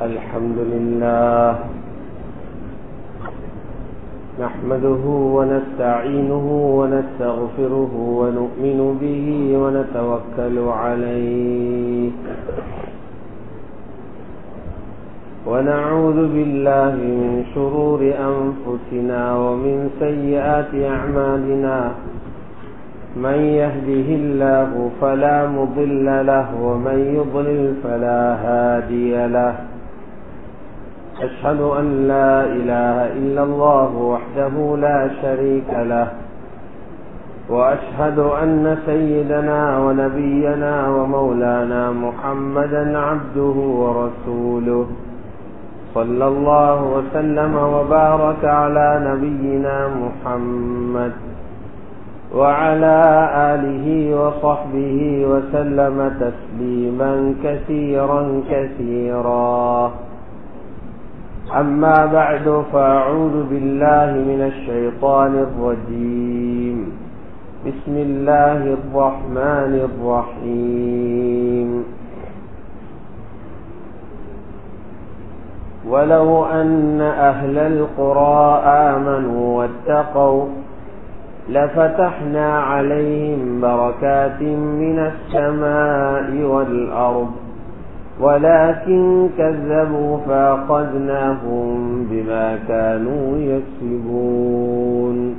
الحمد لله نحمده ونستعينه ونستغفره ونؤمن به ونتوكل عليه ونعوذ بالله من شرور أنفسنا ومن سيئات أعمالنا من يهده الله فلا مضل له ومن يضلل فلا هادي له أشهد أن لا إله إلا الله وحده لا شريك له وأشهد أن سيدنا ونبينا ومولانا محمدا عبده ورسوله صلى الله وسلم وبارك على نبينا محمد وعلى آله وصحبه وسلم تسليما كثيرا كثيرا أما بعد فأعوذ بالله من الشيطان الرجيم بسم الله الرحمن الرحيم ولو أن أهل القرى آمنوا واتقوا لفتحنا عليهم بركات من السماء والأرض ولكن كذبوا فأخذناهم بما كانوا يكسبون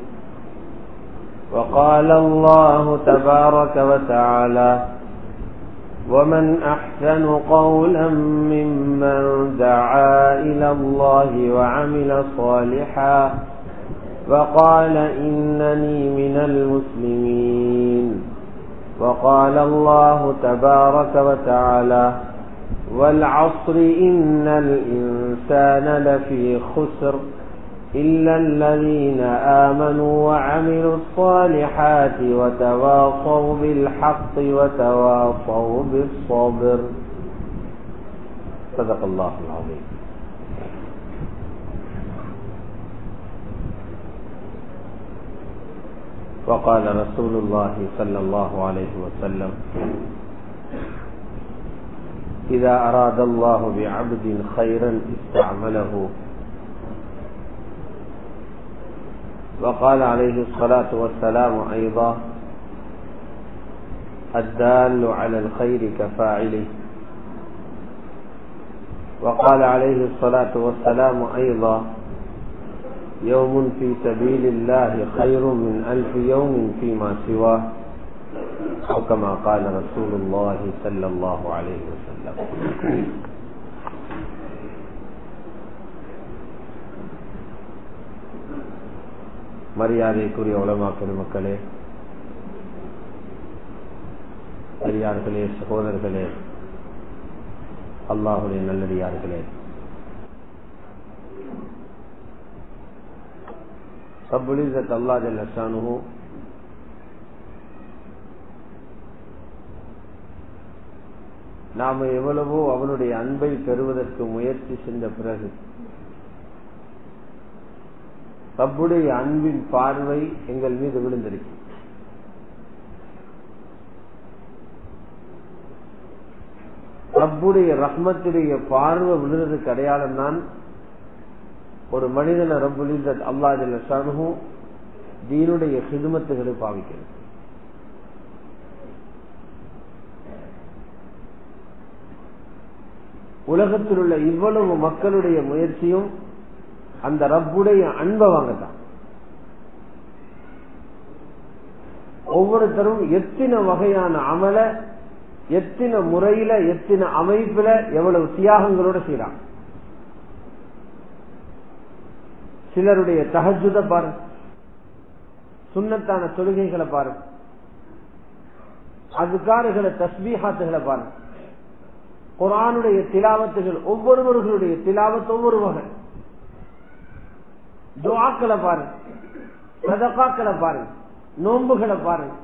وقال الله تبارك وتعالى ومن أحسن قولا ممن دعا إلى الله وعمل صالحا وقال إنني من المسلمين وقال الله تبارك وتعالى والعصر إن الإنسان لفي خسر إلا الذين آمنوا وعملوا الصالحات وتواصوا بالحق وتواصوا بالصبر صدق الله العظيم وقال رسول الله صلى الله عليه وسلم إذا أراد الله بعبد خيرا استعمله وقال عليه الصلاة والسلام أيضا الدال على الخير كفاعله وقال عليه الصلاة والسلام أيضا يوم في سبيل الله خير من ألف يوم فيما سواه أو كما قال رسول الله صلى الله عليه وسلم மரியாதைக்குரிய உலமா பெருமக்களே பெரியார்களே சகோதரர்களே அல்லாஹுடைய நல்லடியார்களே ரபுலிசத் அல்லா ஜல்லானு நாம எவ்வளவோ அவனுடைய அன்பை பெறுவதற்கு முயற்சி சென்ற பிறகு ரப்புடைய அன்பின் பார்வை எங்கள் மீது விழுந்திருக்கு ரப்புடைய ரஹ்மத்துடைய பார்வை விழுந்ததுக்கு அடையாளம் தான் ஒரு மனிதனை ரப்புலிசத் அல்லா ஜல்லானு தீனுடைய சிதுமத்துகளை பாவிக்கிறது உலகத்தில் உள்ள இவ்வளவு மக்களுடைய முயற்சியும் அந்த ரப்புடைய அன்பை வாங்கத்தான் ஒவ்வொருத்தரும் எத்தனை வகையான அமல எத்தனை முறையில எத்தனை அமைப்புல எவ்வளவு தியாகங்களோட செய்யறாங்க சிலருடைய தகஜுத பாருங்க சுண்ணத்தான தொழுகைகளை பாருங்க அதுக்காரர்களை தஸ்பீஹாத்துகளை பாருங்க குரானுடைய திலாவத்துகள் ஒவ்வொருவர்களுடைய திலாவத்து ஒவ்வொரு வகை துவாக்களை பாருங்க சதக்காக்களை பாருங்க நோன்புகளை பாருங்க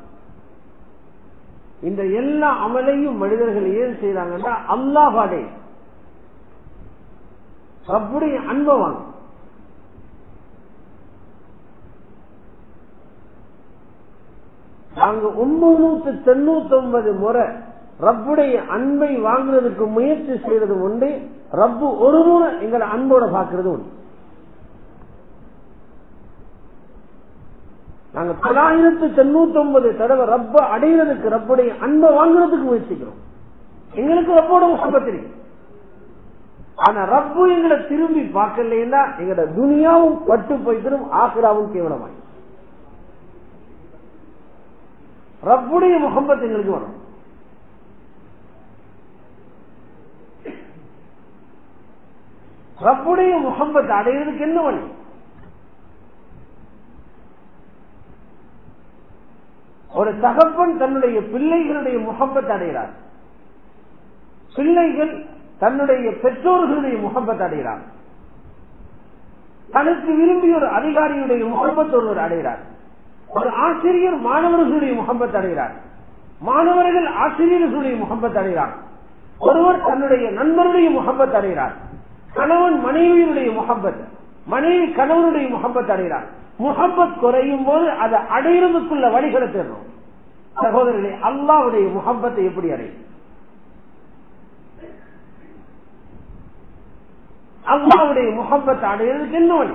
இந்த எல்லா அமலையும் மனிதர்கள் ஏன் செய்யறாங்கன்னா அல்லாஹாடே ரப்புடைய அன்பவான் நாங்க ஒன்பது தொண்ணூத்தி ஒன்பது முறை ரப்புடைய அன்பை வாங்குறதுக்கு முயற்சி செய்யறது உண்டு ரப்பு ஒரு முறை எங்களை அன்போட பாக்குறது ஒன்று நாங்க தொள்ளாயிரத்து தொண்ணூத்தி ஒன்பது தடவை ரப்ப அடைகிறதுக்கு ரப்புடைய அன்பை வாங்குறதுக்கு முயற்சிக்கிறோம் எங்களுக்கு ரப்போட முகப்பத்திரி ஆனா ரப்பு எங்களை திரும்பி பார்க்கலைன்னா எங்களோட துனியாவும் பட்டு போய்த்திரும் ஆசிராவும் கேவலமாய் ரப்புடைய முகம்பத் எங்களுக்கு வரும் ரப்புடைய முகம்பத்தை அடைகிறதுக்கு என்ன வழி ஒரு தகப்பன் தன்னுடைய பிள்ளைகளுடைய முகம்பத்தை அடைகிறார் பிள்ளைகள் தன்னுடைய பெற்றோர்களுடைய முகம்பத்தை அடைகிறார் தனக்கு விரும்பிய ஒரு அதிகாரியுடைய முகம்பத்தை ஒருவர் அடைகிறார் ஒரு ஆசிரியர் மாணவர்களுடைய முகம்பத்தை அடைகிறார் மாணவர்கள் ஆசிரியர்களுடைய முகம்பத்தை அடைகிறார் ஒருவர் தன்னுடைய நண்பருடைய முகம்பத்தை அடைகிறார் கணவன் மனைவியுடைய முகப்பத் மனைவி கணவனுடைய முகப்பத் அடைகிறார் முகப்பத் குறையும் போது அதை அடையிறதுக்குள்ள வழிகளை தேடணும் சகோதரர்களே அல்லாவுடைய முகப்பத்தை எப்படி அடையும் அல்லாவுடைய முகப்பத்தை அடையிறதுக்கு என்ன வழி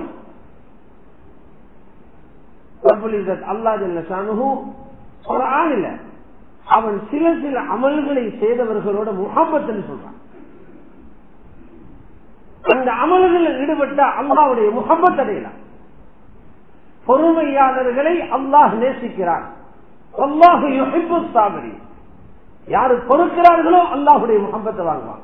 அல்லாஹ் அவன் சில சில அமல்களை செய்தவர்களோட முகப்பத்துன்னு சொல்றான் அந்த அமல்களில் ஈடுபட்ட அல்லாவுடைய முகப்பத் அடையலாம் பொறுமையாளர்களை அல்லாஹ் நேசிக்கிறார் அல்லாஹு யுஹிப்பு சாபரி யாரு பொறுக்கிறார்களோ அல்லாஹுடைய முகப்பத்தை வாங்குவான்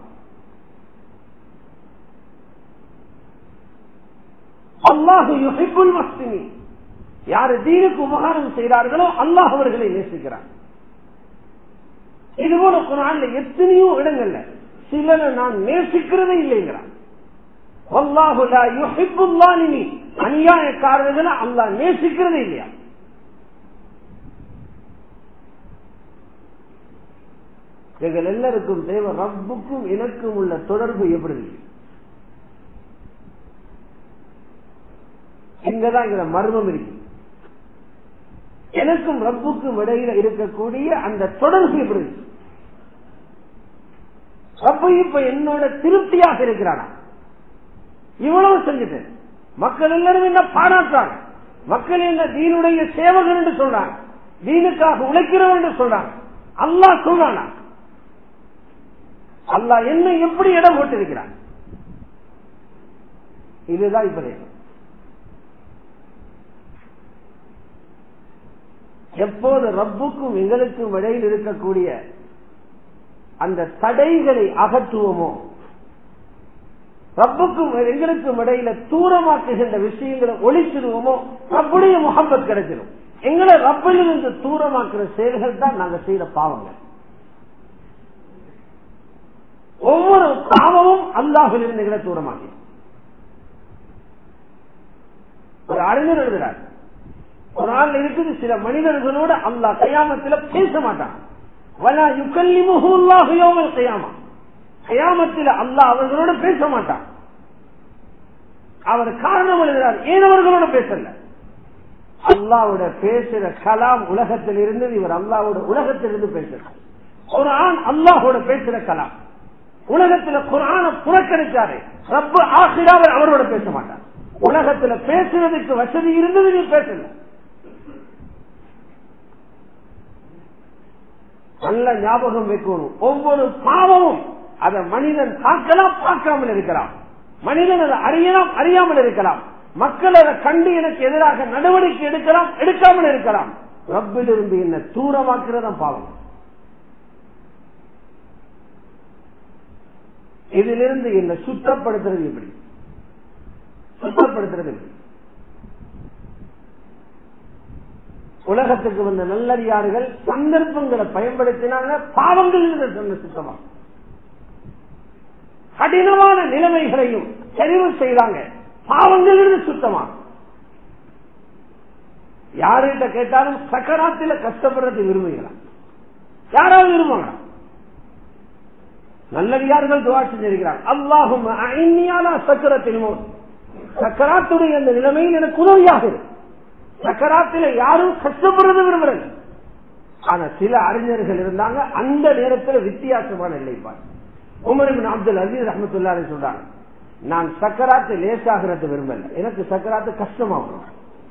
அல்லாஹு யுஹிப்புல் மஸ்தினி யாரு தீனுக்கு உபகாரம் செய்கிறார்களோ அல்லாஹ் அவர்களை நேசிக்கிறார் இதுபோல குரான்ல எத்தனையோ இடங்கள்ல சிலரை நான் நேசிக்கிறதே இல்லைங்கிறான் அநியாயக்காரர்களை அல்லா நேசிக்கிறதே இல்லையா எங்கள் எல்லாருக்கும் தேவை ரப்புக்கும் எனக்கும் உள்ள தொடர்பு எப்படி இருக்கு இங்கதான் எங்க மர்மம் இருக்கு எனக்கும் ரப்புக்கும் இடையில இருக்கக்கூடிய அந்த தொடர்பு எப்படி இருக்கு ரப்பு இப்ப என்னோட திருப்தியாக இருக்கிறானா இவ்வளவு செஞ்சுட்டேன் மக்கள் எல்லாரும் என்ன பாராட்டுறாங்க மக்கள் என்ன தீனுடைய சேவகர் என்று சொல்றாங்க தீனுக்காக உழைக்கிறவன் என்று சொல்றாங்க அல்லாஹ் சொல்றானா அல்லாஹ் என்ன எப்படி இடம் போட்டிருக்கிறான் இதுதான் இப்ப எப்போது ரப்புக்கும் எங்களுக்கும் இடையில் இருக்கக்கூடிய அந்த தடைகளை அகற்றுவோமோ ரப்புக்கும் எங்களுக்கும் இடையில தூரமாக்குகின்ற விஷயங்களை ஒழிச்சிருவோமோ ரப்புடைய முகம்பத் கிடைச்சிடும் எங்களை ரப்பிலிருந்து தூரமாக்குற செயல்கள் தான் நாங்க செய்யற பாவங்கள் ஒவ்வொரு பாவமும் அல்லாஹிலிருந்து எங்களை தூரமாக்கி ஒரு அறிஞர் எழுதுறார் ஒரு ஆள் இருக்குது சில மனிதர்களோடு அல்லாஹ் கயாமத்தில் பேச மாட்டான் வலா யுக்கல்லிமுல்லாஹு யௌமல் கயாமா கயாமத்தில் அல்லாஹ் அவர்களோட பேச மாட்டான் அவர் காரணம் எழுதுகிறார் ஏன் அவர்களோட பேசல அல்லாவோட பேசுற கலாம் உலகத்தில் இருந்து இவர் அல்லாவோட உலகத்திலிருந்து பேசுறார் ஒரு ஆண் அல்லாஹோட பேசுற கலாம் உலகத்துல குரான புறக்கணிச்சாரு ரப்ப ஆசிராவர் அவரோட பேச மாட்டார் உலகத்துல பேசுறதுக்கு வசதி இருந்தது நீ பேசல நல்ல ஞாபகம் வைக்கணும் ஒவ்வொரு பாவமும் அதை மனிதன் பார்க்கலாம் பார்க்காமல் இருக்கலாம் மனிதன் அதை அறியலாம் அறியாமல் இருக்கலாம் மக்கள் அதை கண்டு எனக்கு எதிராக நடவடிக்கை எடுக்கலாம் எடுக்காமல் இருக்கலாம் ரப்பிலிருந்து என்ன தூரமாக்குறத பாவம் இதிலிருந்து என்ன சுத்தப்படுத்துறது எப்படி சுத்தப்படுத்துறது எப்படி உலகத்துக்கு வந்த நல்லடியார்கள் சந்தர்ப்பங்களை பயன்படுத்தினாங்க பாவங்கள் சுத்தமா கடினமான நிலைமைகளையும் தெரிவு செய்தாங்க பாவங்களிலிருந்து சுத்தமா யாருகிட்ட கேட்டாலும் சக்கராத்தில கஷ்டப்படுறது விரும்புகிறான் யாராவது விரும்புங்க நல்லடியார்கள் துவா செஞ்சிருக்கிறார் அல்லாஹும் சக்கரத்தின் சக்கராத்துடைய அந்த நிலைமையில் எனக்கு உதவியாக இருக்கு சக்கராத்தில யாரும் கஷ்டப்படுறது விரும்புறது ஆனா சில அறிஞர்கள் இருந்தாங்க அந்த நேரத்தில் வித்தியாசமான நிலைப்பாடு உமர் இபின் அப்துல் அசீஸ் ரஹமத்துல்லாரி சொல்றாங்க நான் சக்கராத்து லேசாகிறது விரும்பல எனக்கு சக்கராத்து கஷ்டமாகும்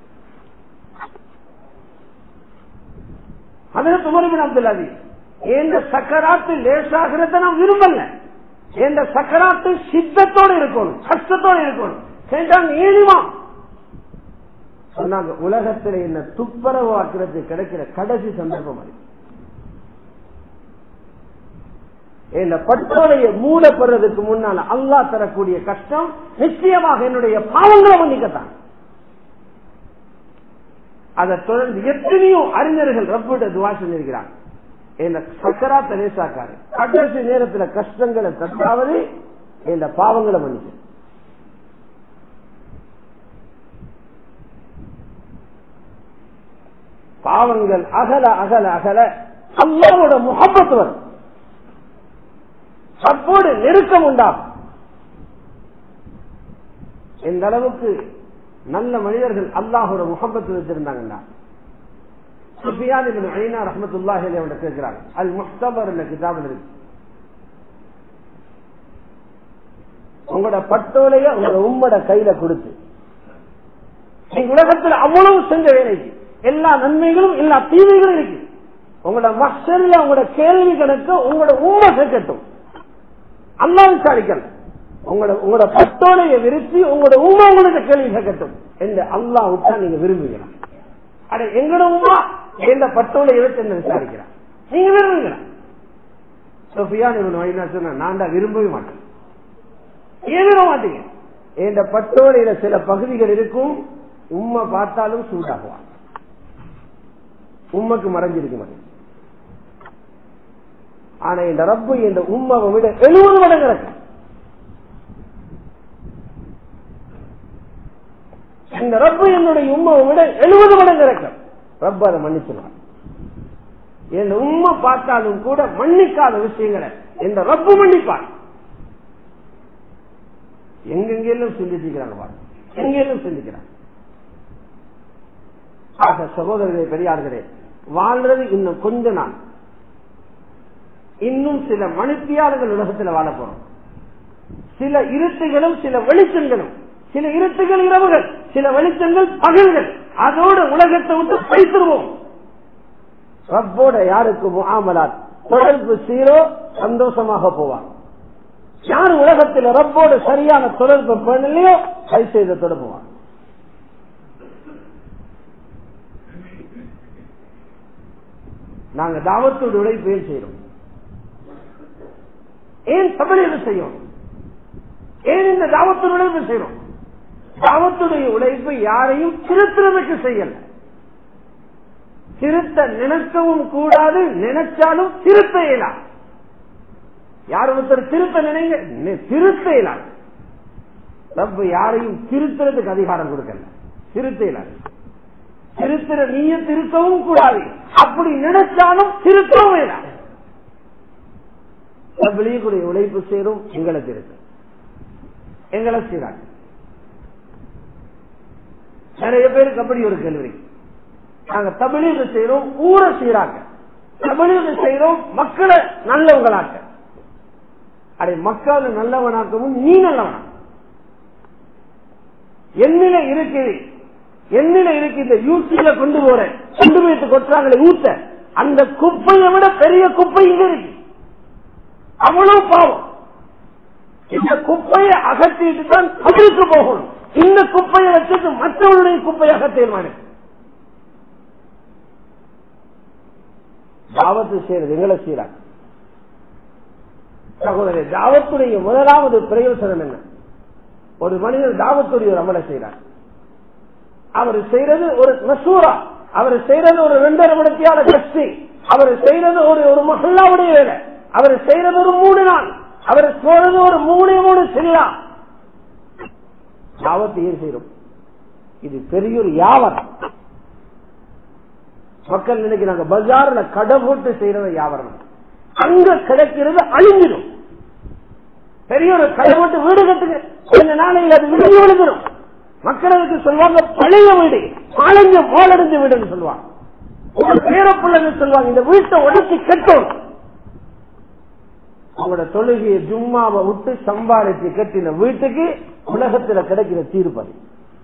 அதில் உமர் அப்துல் அசீஸ் எந்த சக்கராத்து லேசாகிறத நான் விரும்பல எந்த சக்கராத்து சித்தத்தோடு இருக்கணும் கஷ்டத்தோடு இருக்கணும் கேட்டாங்க ஏழுமா சொன்னாங்க உலகத்தில் என்ன துப்புரவு ஆக்குறது கிடைக்கிற கடைசி சந்தர்ப்பம் அது இந்த பட்டோடைய மூடப்படுறதுக்கு முன்னால அல்லா தரக்கூடிய கஷ்டம் நிச்சயமாக என்னுடைய பாவங்களை மன்னிக்கத்தான் அதை தொடர்ந்து எத்தனையோ அறிஞர்கள் ரப்பிட துவா செஞ்சிருக்கிறாங்க இந்த சக்கரா தலேசாக்காரு கடைசி நேரத்தில் கஷ்டங்களை தட்டாவது இந்த பாவங்களை மன்னிக்கும் பாவங்கள் அகல அகல அகல அல்லாவோட முகப்பத்து வரும் சப்போடு நெருக்கம் உண்டாகும் எந்த அளவுக்கு நல்ல மனிதர்கள் அல்லாஹோட முகப்பத்து வச்சிருந்தாங்கன்னா சுஃபியான் இப்னு ஐனா ரஹ்மத்துல்லாஹி அலைஹி அவங்க கேட்கிறாங்க அல் முஹ்தபர் என்ற கிதாபில் இருக்கு உங்களோட பட்டோலைய உங்களோட உம்மோட கையில கொடுத்து நீங்க உலகத்தில் அவ்வளவு செஞ்ச வேலைக்கு எல்லா நன்மைகளும் எல்லா தீமைகளும் இருக்கு உங்களோட மஸ்டர்ல உங்களோட கேள்வி கணக்கு உங்களோட உண்மை சேர்க்கட்டும் அல்லா விசாரிக்கல உங்களோட உங்களோட பட்டோலைய விரிச்சு உங்களோட உண்மை உங்களுக்கு கேள்வி கேட்கட்டும் என்று அல்லா விட்டா நீங்க விரும்புகிறா அட எங்களோட உமா எந்த பட்டோலைய வச்சு என்ன விசாரிக்கிறான் நீங்க விரும்புகிறா சோஃபியா நீங்க சொன்ன நான் தான் விரும்பவே மாட்டேன் ஏன் விரும்ப மாட்டீங்க இந்த பட்டோலையில சில பகுதிகள் இருக்கும் உண்மை பார்த்தாலும் சூடாகுவான் உண்மைக்கு மறைஞ்சிருக்க மாட்டேன் ஆனா இந்த ரப்பு இந்த உண்மாவை விட எழுபது மடங்கு இருக்கு இந்த ரப்பு என்னுடைய உண்மாவை விட எழுபது மடங்கு இருக்கு ரப்பு அதை மன்னிச்சுவார் என் உண்மை பார்த்தாலும் கூட மன்னிக்காத விஷயங்களை இந்த ரப்பு மன்னிப்பார் எங்கெங்கெல்லாம் சிந்திச்சுக்கிறாங்க பாருங்க எங்கெல்லாம் சிந்திக்கிறாங்க ஆக சகோதரர்களே பெரியார்களே வாழ்றது இன்னும் கொஞ்ச நாள் இன்னும் சில மணித்தியாளர்கள் உலகத்தில் வாழ போறோம் சில இருட்டுகளும் சில வெளிச்சங்களும் சில இருட்டுகள் இரவுகள் சில வெளிச்சங்கள் பகல்கள் அதோடு உலகத்தை விட்டு பைத்துருவோம் ரப்போட யாருக்கு முகாமலாத் தொடர்பு சீரோ சந்தோஷமாக போவார் யார் உலகத்தில் ரப்போடு சரியான தொடர்பு பண்ணலையோ கை செய்த தொடர்புவார் நாங்க தாவத்தோடு உழைப்பு செய்யறோம் ஏன் தமிழக செய்யும் ஏன் இந்த தாவத்தோடு உழைப்பு செய்யறோம் தாவத்துடைய உழைப்பு யாரையும் திருத்துறதுக்கு செய்யல திருத்த நினைக்கவும் கூடாது நினைச்சாலும் திருத்த இயலாம் யார் ஒருத்தர் திருத்த நினைங்க திருத்த இயலாது ரப்ப யாரையும் திருத்துறதுக்கு அதிகாரம் கொடுக்கல திருத்த இயலாது திருத்துற நீய திருத்தவும் கூடாது அப்படி நினைச்சாலும் திருத்தவும் இயலாது வெளியக்கூடிய உழைப்பு சேரும் எங்களை திருத்த எங்களை சீராங்க நிறைய பேருக்கு அப்படி ஒரு கேள்வி நாங்க தமிழீக செய்யறோம் ஊரை சீராக்க தமிழீக செய்யறோம் மக்களை நல்லவங்களாக்க அதை மக்களை நல்லவனாக்கவும் நீ நல்லவனா என்னில இருக்குது என்னில இருக்கு இந்த யூசியில கொண்டு போற கொண்டு போயிட்டு கொட்டுறாங்களே ஊத்த அந்த குப்பையை விட பெரிய குப்பை இங்க இருக்கு அவ்வளவு பாவம் இந்த குப்பையை அகற்றிட்டு தான் பதிலுக்கு போகணும் இந்த குப்பையை வச்சுட்டு மற்றவருடைய குப்பையை அகற்றேன் தாவத்து செய்யறது எங்களை செய்யறாங்க சகோதரி தாவத்துடைய முதலாவது பிரயோசனம் என்ன ஒரு மனிதர் தாவத்துடைய ஒரு அமலை செய்யறார் அவர் செய்யறது ஒரு மசூரா அவர் செய்யறது ஒரு ரெண்டரை மணித்தியால கஷ்டி அவர் செய்யறது ஒரு ஒரு மஹல்லாவுடைய வேலை அவர் செய்யறது ஒரு மூணு நாள் அவர் போறது ஒரு மூணு மூணு செல்லா தாவத்தை ஏன் செய்யறோம் இது பெரிய ஒரு வியாபாரம் மக்கள் நினைக்கிறாங்க பஜார்ல கடை போட்டு செய்யறது வியாபாரம் அங்க கிடைக்கிறது அழிஞ்சிடும் பெரிய ஒரு கடை போட்டு வீடு கட்டுங்க கொஞ்ச நாளையில் அது விழுந்து விழுந்துடும் மக்களுக்கு சொல்லுவாங்க பழைய வீடு பாலஞ்ச மோலடைஞ்ச வீடுன்னு சொல்லுவாங்க உங்க பேரப்பிள்ளைங்க சொல்லுவாங்க இந்த வீட்டை உடச்சி கட்டும் உங்களோட தொழுகையை ஜும்மாவை விட்டு சம்பாதிச்சு கட்டின வீட்டுக்கு உலகத்துல கிடைக்கிற தீர்ப்பது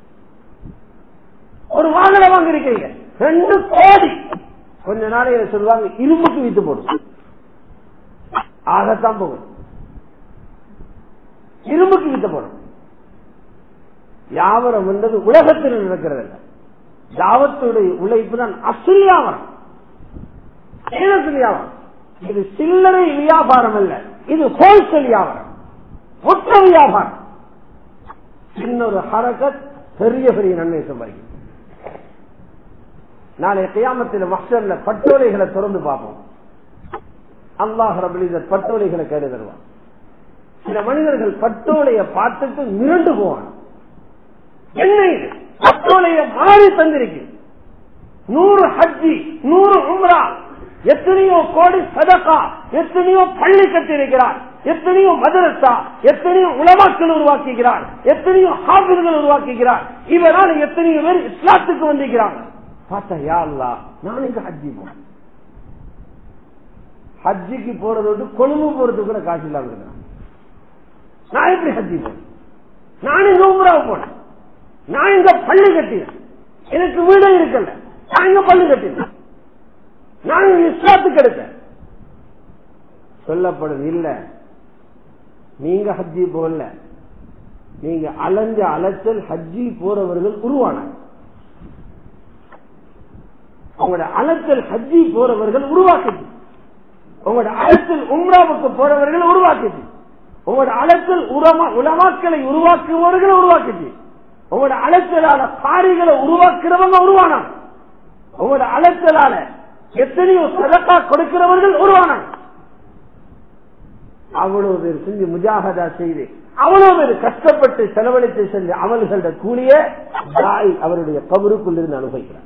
ஒரு வாகனம் வாங்கிருக்கீங்க ரெண்டு கோடி கொஞ்ச நாளையில சொல்லுவாங்க இரும்புக்கு வித்து போடும் ஆகத்தான் போகும் இரும்புக்கு வித்து போடும் யாவரம் என்பது உலகத்தில் நடக்கிறது இல்லை யாவத்துடைய உழைப்பு தான் அசில் வியாபாரம் வியாபாரம் இது சில்லறை வியாபாரம் அல்ல இது ஹோல்சேல் வியாபாரம் மொத்த வியாபாரம் இன்னொரு ஹரகத் பெரிய பெரிய நன்மை சம்பாதிக்கும் நாளை கியாமத்தில் மக்சர்ல பட்டோலைகளை திறந்து பார்ப்போம் அல்லாஹ் ரபுலிதர் பட்டோலைகளை கேடு தருவான் சில மனிதர்கள் பட்டோலையை பார்த்துட்டு மிரண்டு போவான் என்ன இது பட்டோலையை மாறி தந்திருக்கு நூறு ஹஜ்ஜி நூறு உம்ரா எத்தனையோ கோடி சதக்கா எத்தனையோ பள்ளி கட்டியிருக்கிறார் எத்தனையோ மதரசா எத்தனையோ உலமாக்கள் உருவாக்குகிறார் எத்தனையோ ஹாபிர்கள் உருவாக்குகிறார் இவரால் எத்தனையோ பேர் இஸ்லாத்துக்கு வந்திருக்கிறாங்க பார்த்தா யா அல்லா நான் இங்க ஹஜ்ஜி போனேன் ஹஜ்ஜிக்கு போறது விட்டு கொழும்பு போறது கூட காசு இல்லாம இருக்கிறேன் நான் எப்படி ஹஜ்ஜி போனேன் நான் இங்க உமராவு போனேன் நான் இங்க பள்ளி கட்டினேன் எனக்கு வீடு இருக்கல நான் இங்க பள்ளி கட்டினேன் நான் இங்க இஸ்லாத்துக்கு எடுத்தேன் சொல்லப்படும் இல்ல நீங்க ஹஜ்ஜி போகல நீங்க அலைஞ்ச அலைச்சல் ஹஜ்ஜி போறவர்கள் உருவானாங்க உங்களோட அலத்தல் ஹஜ்ஜி போறவர்கள் உருவாக்குது உங்களோட அலத்தல் உம்ராவுக்கு போறவர்கள் உருவாக்குது உங்களோட அலத்தல் உலமாக்களை உருவாக்குபவர்கள் உருவாக்குது உங்களோட அலத்தலால காரிகளை உருவாக்குறவங்க உருவானாங்க உங்களோட அலத்தலால எத்தனையோ சதக்கா கொடுக்கிறவர்கள் உருவானாங்க அவ்வளவு பேர் செஞ்சு முஜாகதா செய்து அவ்வளவு பேர் கஷ்டப்பட்டு செலவழித்து செஞ்ச அமல்களோட கூலிய தாய் அவருடைய கபருக்குள் இருந்து அனுபவிக்கிறார்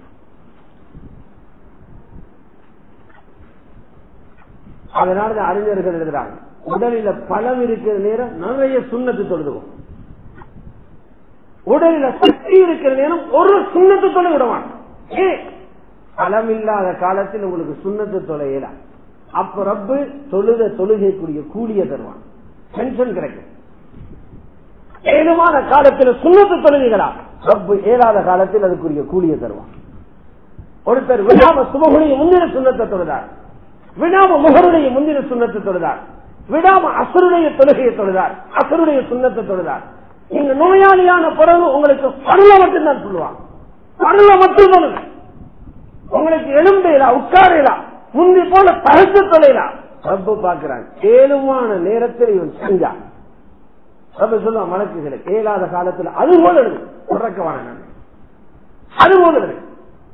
அதனால அறிஞர்கள் எழுதுறாங்க உடலில பலம் இருக்கிற நேரம் நிறைய சுண்ணத்து தொழுதுவோம் உடலில சக்தி இருக்கிற நேரம் ஒரு சுண்ணத்து தொலை விடுவான் ஏ பலம் இல்லாத காலத்தில் உங்களுக்கு சுண்ணத்து தொலைல அப்ப ரப்பு தொழுத தொழுகைக்குரிய கூலிய தருவான் பென்ஷன் கிடைக்கும் ஏழுமான காலத்தில் சுண்ணத்து தொழுகைகளா ரப்பு ஏழாத காலத்தில் அதுக்குரிய கூலிய தருவான் ஒருத்தர் விடாம சுபகுடைய முந்தின சுண்ணத்தை தொழுதார் விடாம முகருடைய முந்தின சுண்ணத்தை தொழுதார் விடாம அசருடைய தொழுகையை தொழுதார் அசருடைய சுண்ணத்தை தொழுதார் நீங்க நோயாளியான பிறகு உங்களுக்கு பருள மட்டும்தான் சொல்லுவாங்க பருள மட்டும் சொல்லுங்க உங்களுக்கு எலும்பையிலா உட்காரையிலா முந்தி போல தகச்சு தொலைலாம் ரப்பு பாக்குறாங்க ஏழுமான நேரத்தில் இவன் செஞ்சான் ரப்பு சொல்லுவான் மலக்குகளை ஏழாத காலத்தில் அது போல இருக்கு உறக்கவான அது போல இருக்கு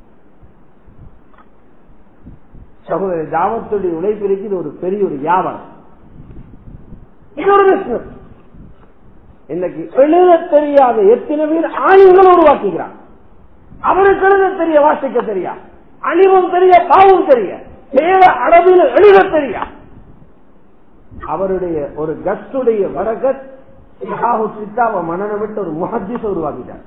சகோதரி தாவத்துடைய உழைப்பிற்கு இது ஒரு பெரிய ஒரு வியாபாரம் இது ஒரு பிசினஸ் இன்னைக்கு எழுத தெரியாத எத்தனை பேர் ஆயுதங்களை உருவாக்குகிறான் அவருக்கு எழுத தெரிய வாசிக்க தெரியா அழிவும் தெரிய பாவம் தெரிய தேவ அளவில் எழுத தெரியா அவருடைய ஒரு கஸ்டுடைய வடகத் சித்தாவை மனநம் விட்டு ஒரு முகஜிச உருவாக்கிட்டார்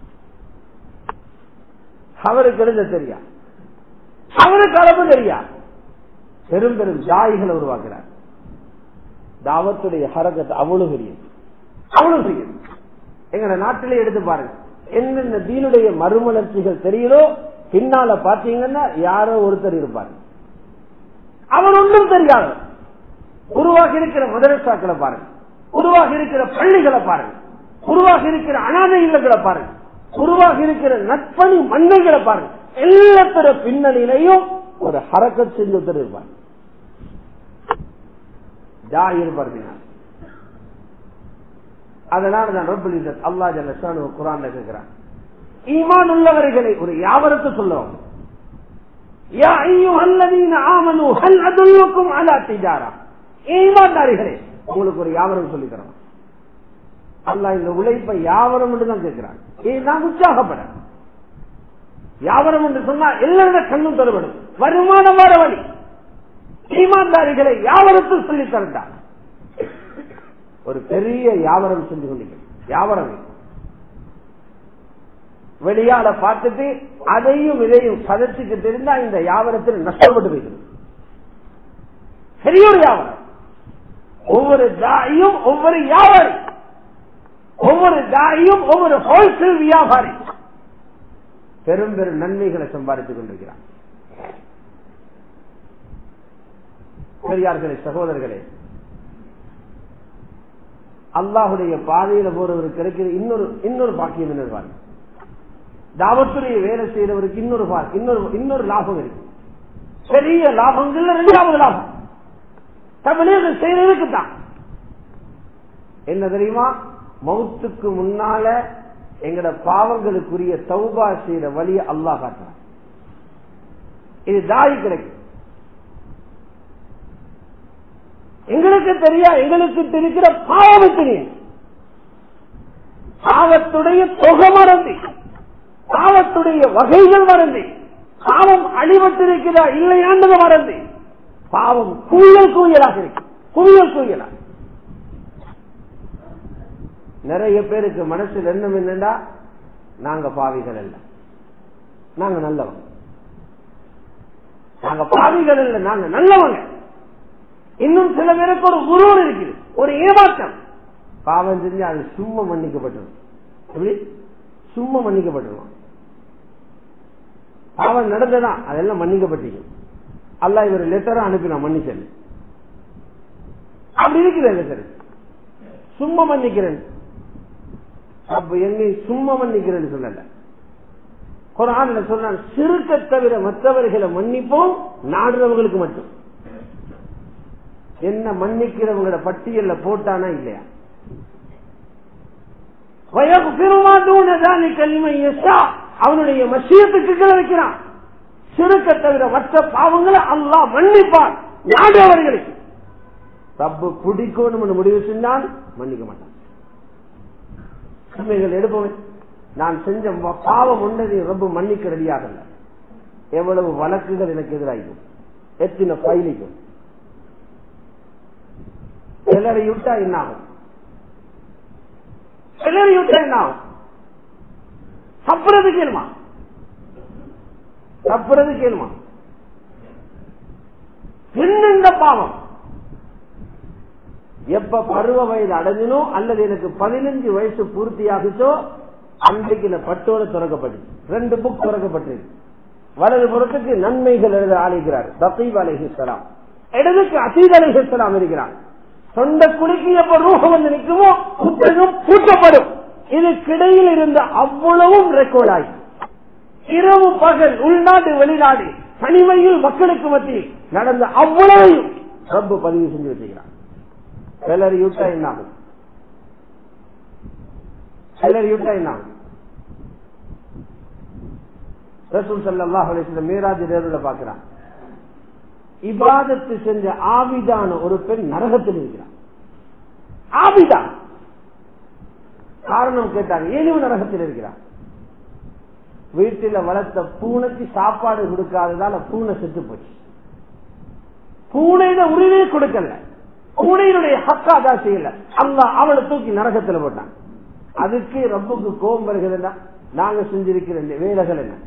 அவருக்கு எழுத தெரியா அவருக்கு அளவு தெரியா பெரும் பெரும் ஜாய்களை உருவாக்குறார் தாவத்துடைய ஹரகத் அவ்வளவு பெரிய அவ்வளவு பெரிய எங்க நாட்டிலே எடுத்து பாருங்க என்னென்ன தீனுடைய மறுமலர்ச்சிகள் தெரியுதோ பின்னால பாத்தீங்கன்னா யாரோ ஒருத்தர் இருப்பார் அவர் ஒன்றும் தெரியாது உருவாகி இருக்கிற மதரசாக்களை பாருங்க உருவாகி இருக்கிற பள்ளிகளை பாருங்க உருவாகி இருக்கிற அனாதை இல்லங்களை பாருங்க உருவாகி இருக்கிற நட்பணி மண்ணைகளை பாருங்க எல்லாத்தர பின்னணியிலையும் ஒரு ஹரக்கத் செஞ்சொருத்தர் இருப்பார் ஜாய் இருப்பார் அதனால நான் ரப்பல் அல்லா ஜல்ல குரான் கேட்கிறான் ஈமான் உள்ளவர்களை ஒரு யாவரத்தை சொல்லுவோம் உங்களுக்கு ஒரு யாவரம் சொல்லி தரோம் அல்லா இந்த உழைப்பை யாவரம் என்று தான் கேட்கிறான் நான் உற்சாகப்பட யாவரம் என்று சொன்னா எல்லாரோட கண்ணும் தருவடும் வருமானம் வர வழி ஈமான்தாரிகளை யாவரத்தில் சொல்லி தரட்டார் ஒரு பெரிய யாவரம் செஞ்சு கொண்டீங்க யாவரம் வெளியால பார்த்துட்டு அதையும் இதையும் சதச்சுக்கிட்டு இருந்தா இந்த யாவரத்தில் நஷ்டப்பட்டு போயிடுது பெரிய ஒரு யாவரம் ஒவ்வொரு தாயும் ஒவ்வொரு வியாபாரி ஒவ்வொரு தாயும் ஒவ்வொரு ஹோல்சேல் வியாபாரி பெரும் பெரும் நன்மைகளை சம்பாதித்துக் கொண்டிருக்கிறார் பெரியார்களே சகோதரர்களே அல்லாஹுடைய பாதையில போறவருக்கு கிடைக்கிற இன்னொரு இன்னொரு பாக்கியம் என்ன தாவத்துடைய வேலை செய்யறவருக்கு இன்னொரு இன்னொரு இன்னொரு லாபம் இருக்கு பெரிய லாபங்கள்ல ரெண்டாவது லாபம் தமிழர்கள் செய்யறதுக்கு தான் என்ன தெரியுமா மௌத்துக்கு முன்னால எங்கட பாவங்களுக்குரிய தௌபா செய்யற வழியை அல்லாஹ் காட்டுறான் இது தாய் கிடைக்கும் எங்களுக்கு தெரியா எங்களுக்கு தெரிகிற பாவம் தெரியும் பாவத்துடைய தொகை மறந்து பாவத்துடைய வகைகள் மறந்து பாவம் அழிவத்திருக்கிறா இல்லையாண்டது மறந்து பாவம் குவியல் குவியலாக இருக்கு குவியல் குவியலா நிறைய பேருக்கு மனசில் எண்ணம் என்னண்டா நாங்க பாவிகள் அல்ல நாங்க நல்லவங்க நாங்க பாவிகள் இல்ல நாங்க நல்லவங்க இன்னும் சில பேருக்கு ஒரு குருவன் இருக்குது ஒரு ஏமாற்றம் பாவம் செஞ்சு அது சும்மா மன்னிக்கப்பட்டிருக்கும் எப்படி சும்மா மன்னிக்கப்பட்டிருக்கும் பாவம் நடந்ததான் அதெல்லாம் மன்னிக்கப்பட்டிருக்கும் அல்ல இவர் லெட்டரா அனுப்பினா மன்னிச்சல் அப்படி இருக்கிற லெட்டர் சும்மா மன்னிக்கிறேன் அப்ப என்னை சும்மா மன்னிக்கிறேன்னு சொல்லல குரான்ல சொன்ன சிறுக்க தவிர மற்றவர்களை மன்னிப்போம் நாடுறவங்களுக்கு மட்டும் என்ன மன்னிக்கிறவங்களோட பட்டியல்ல போட்டானா இல்லையா அவனுடைய மசியத்துக்கு கீழே வைக்கிறான் சிறுக்க தவிர மற்ற பாவங்களை அல்லா மன்னிப்பான் நாடுறவர்களுக்கு ரப்பு பிடிக்கணும் முடிவு செஞ்சால் மன்னிக்க மாட்டான் உண்மைகள் எடுப்பவன் நான் செஞ்ச பாவம் ஒன்றதை ரொம்ப மன்னிக்க ரெடியாக எவ்வளவு வழக்குகள் எனக்கு எதிராகும் எத்தனை பயிலிக்கும் சிலரை விட்டா என்ன ஆகும் சிலரை விட்டா என்ன ஆகும் தப்புறது கேளுமா தப்புறது கேளுமா என்ன பாவம் எப்ப பருவ வயது அடைஞ்சனோ அல்லது எனக்கு பதினஞ்சு வயசு பூர்த்தியாகிச்சோ அன்றைக்கு இந்த பட்டோட திறக்கப்பட்டது ரெண்டு புக் திறக்கப்பட்டிருக்கு வலது புறத்துக்கு நன்மைகள் எழுத ஆளுகிறார் தசீப் அலிஹிஸ்லாம் இடதுக்கு அசீத் அலிஹிஸ்லாம் இருக்கிறார் சொந்த குடிக்கு எப்ப ரூபம் வந்து நிற்குமோ புத்தகம் பூட்டப்படும் இதுக்கிடையில் இருந்த அவ்வளவும் ரெக்கார்ட் ஆகி இரவு பகல் உள்நாடு வெளிநாடு தனிமையில் மக்களுக்கு மத்தியில் நடந்த அவ்வளவையும் ரப்பு பதிவு செஞ்சு வச்சுக்கிறார் சிலர் யூட்டா என்ன ஆகும் சிலர் யூட்டா என்ன ஆகும் ரசூல் சல்லாஹ் அலிஸ்லம் மீராஜ் நேருல பாக்குறான் இபாதத்து செஞ்ச ஆவிதான ஒரு பெண் நரகத்தில் இருக்கிறார் ஆவிதா காரணம் கேட்டாங்க ஏன் நரகத்தில் இருக்கிறார் வீட்டில் வளர்த்த பூனைக்கு சாப்பாடு கொடுக்காததால பூனை செத்து போச்சு பூனையில உரிமை கொடுக்கல பூனையினுடைய ஹக்காதா செய்யல அல்லா அவளை தூக்கி நரகத்தில் போட்டான் அதுக்கு ரப்புக்கு கோபம் வருகிறதா நாங்க செஞ்சிருக்கிற வேலைகள் என்ன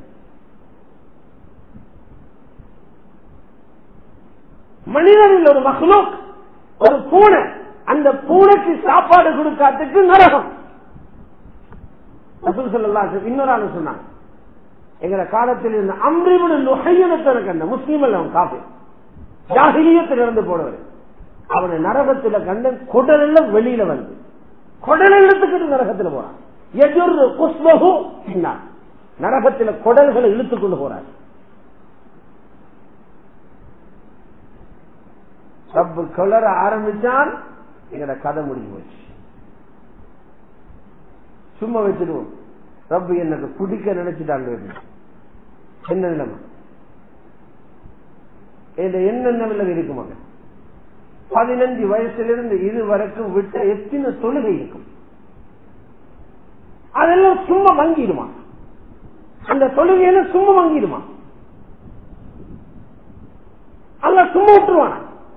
மனிதனில் ஒரு மகளும் ஒரு பூனை அந்த பூனைக்கு சாப்பாடு கொடுக்காததுக்கு நரகம் இன்னொரு ஆளு சொன்னாங்க எங்க காலத்தில் இருந்த அம்ரிபுடன் நுகையனத்தனக்கு அந்த முஸ்லீம் அல்ல அவன் காப்பி ஜாகிரியத்தில் இருந்து போனவர் அவனை நரகத்துல கண்ட குடல் எல்லாம் வெளியில வந்து குடல் இழுத்துக்கிட்டு நரகத்துல போறான் எதிர் குஸ்மகு நரகத்துல குடல்களை இழுத்துக் கொண்டு போறார் ரப்பு கொளர ஆரம்பிச்சான் எங்கட கதை முடிஞ்சு போச்சு சும்மா வச்சிருவோம் ரப்பு எனக்கு பிடிக்க நினைச்சுட்டாங்க என்ன நிலைமை என்ன நிலைமை இருக்குமாங்க பதினஞ்சு வயசுலிருந்து இது வரைக்கும் விட்ட எத்தனை தொழுகை இருக்கும் அதெல்லாம் சும்மா மங்கிடுமா அந்த தொழுகையில சும்மா மங்கிடுமா அல்ல சும்மா விட்டுருவான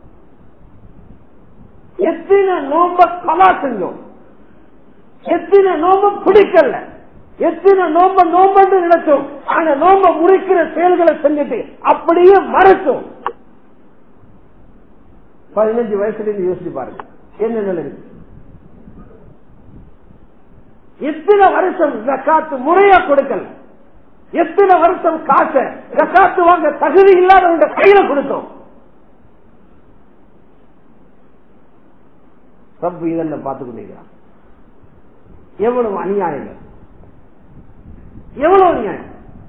எத்தனை நோம்ப கலா செஞ்சோம் எத்தனை நோம்ப பிடிக்கல எத்தனை நோம்ப நோம்பு நினைச்சோம் ஆனா நோம்ப முறிக்கிற செயல்களை செஞ்சுட்டு அப்படியே மறைச்சோம் பதினஞ்சு வயசுல இருந்து யோசிச்சு பாருங்க என்ன நிலை இருக்கு எத்தனை வருஷம் ஜக்காத்து முறையா கொடுக்கல எத்தனை வருஷம் காச ஜக்காத்து வாங்க தகுதி இல்லாதவங்க கையில கொடுத்தோம் ரப்பு இதெல்லாம் பார்த்து கொண்டிருக்கிறான் எவ்வளவு அநியாயங்கள் எவ்வளவு அநியாயம்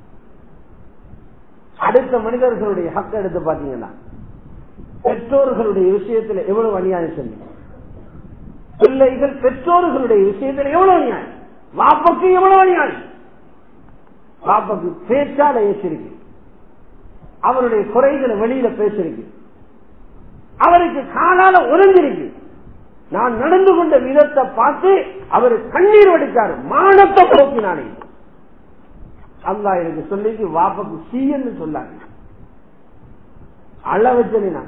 அடுத்த மனிதர்களுடைய ஹக்க எடுத்து பாத்தீங்கன்னா பெற்றோர்களுடைய விஷயத்தில் எவ்வளவு அநியாயம் செஞ்சு பிள்ளைகள் பெற்றோர்களுடைய விஷயத்தில் எவ்வளவு அநியாயம் வாப்பக்கு எவ்வளவு அநியாயம் வாப்பக்கு பேச்சால ஏசிருக்கு அவருடைய குறைகளை வெளியில பேசிருக்கு அவருக்கு காலால உறைஞ்சிருக்கு நான் நடந்து கொண்ட விதத்தை பார்த்து அவர் கண்ணீர் வடித்தார் மானத்தை போக்கினானே அல்லா எனக்கு சொல்லிக்கு வாப்பக்கு சீன்னு சொல்லாங்க அழ வச்சனே நான்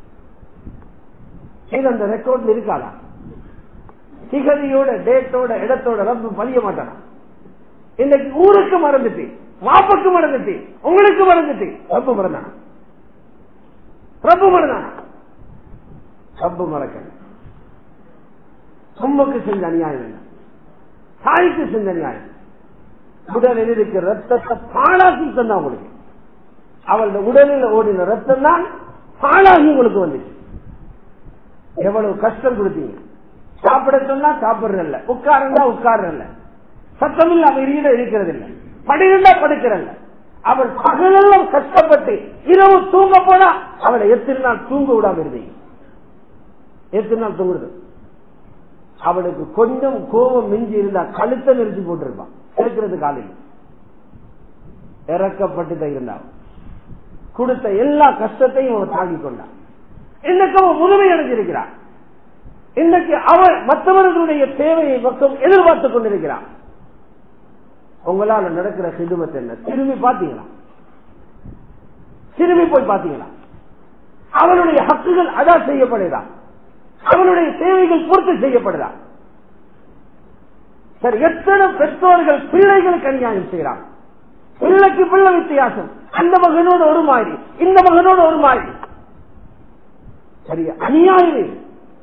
இது அந்த ரெக்கார்ட்ல இருக்காதா திகதியோட டேட்டோட இடத்தோட ரப்பு பதிய மாட்டானா இன்னைக்கு ஊருக்கு மறந்துட்டு வாப்புக்கு மறந்துட்டு உங்களுக்கு மறந்துட்டு ரப்பு மறந்தானா ரப்பு மறந்தானா ரப்பு மறக்க உம்மக்கு செஞ்ச அநியாயம் இல்லை தாய்க்கு செஞ்ச அநியாயம் உடலில் இருக்கிற ரத்தத்தை பாழாக்கி தந்தா உங்களுக்கு அவளுடைய உடலில் ஓடின ரத்தம் தான் பாழாகி உங்களுக்கு வந்துச்சு எவ்வளவு கஷ்டம் கொடுத்தீங்க சாப்பிட சொன்னா சாப்பிடுறதில்ல உட்காருந்தா உட்கார்றதில்ல சத்தம் இல்ல அவ இருட இருக்கிறது இல்ல படுகிறா படுக்கிறல்ல அவள் பகலெல்லாம் கஷ்டப்பட்டு இரவு தூங்க போனா அவளை எத்தனை நாள் தூங்க விடாம இருந்தீங்க எத்தனை நாள் தூங்குறது அவளுக்கு கொஞ்சம் கோபம் மிஞ்சி இருந்தா கழுத்தை நெரிச்சு போட்டிருப்பான் கேட்கறது காலையில் இறக்கப்பட்டு இருந்தான் கொடுத்த எல்லா கஷ்டத்தையும் அவன் தாங்கிக் கொண்டான் இன்னைக்கு அவன் முதுமை அடைஞ்சிருக்கிறான் இன்னைக்கு அவன் மற்றவர்களுடைய தேவையை பக்கம் எதிர்பார்த்துக் கொண்டிருக்கிறான் உங்களால நடக்கிற சிதுமத்தை என்ன திரும்பி பாத்தீங்களா திரும்பி போய் பாத்தீங்களா அவனுடைய ஹக்குகள் அதா செய்யப்படுதா அவனுடைய தேவைகள் பூர்த்தி செய்யப்படுதா சரி எத்தனை பெற்றோர்கள் பிள்ளைகளுக்கு அநியாயம் செய்யறாங்க பிள்ளைக்கு பிள்ளை வித்தியாசம் அந்த மகனோடு ஒரு மாதிரி இந்த மகனோடு ஒரு மாதிரி சரி அநியாயம் இது.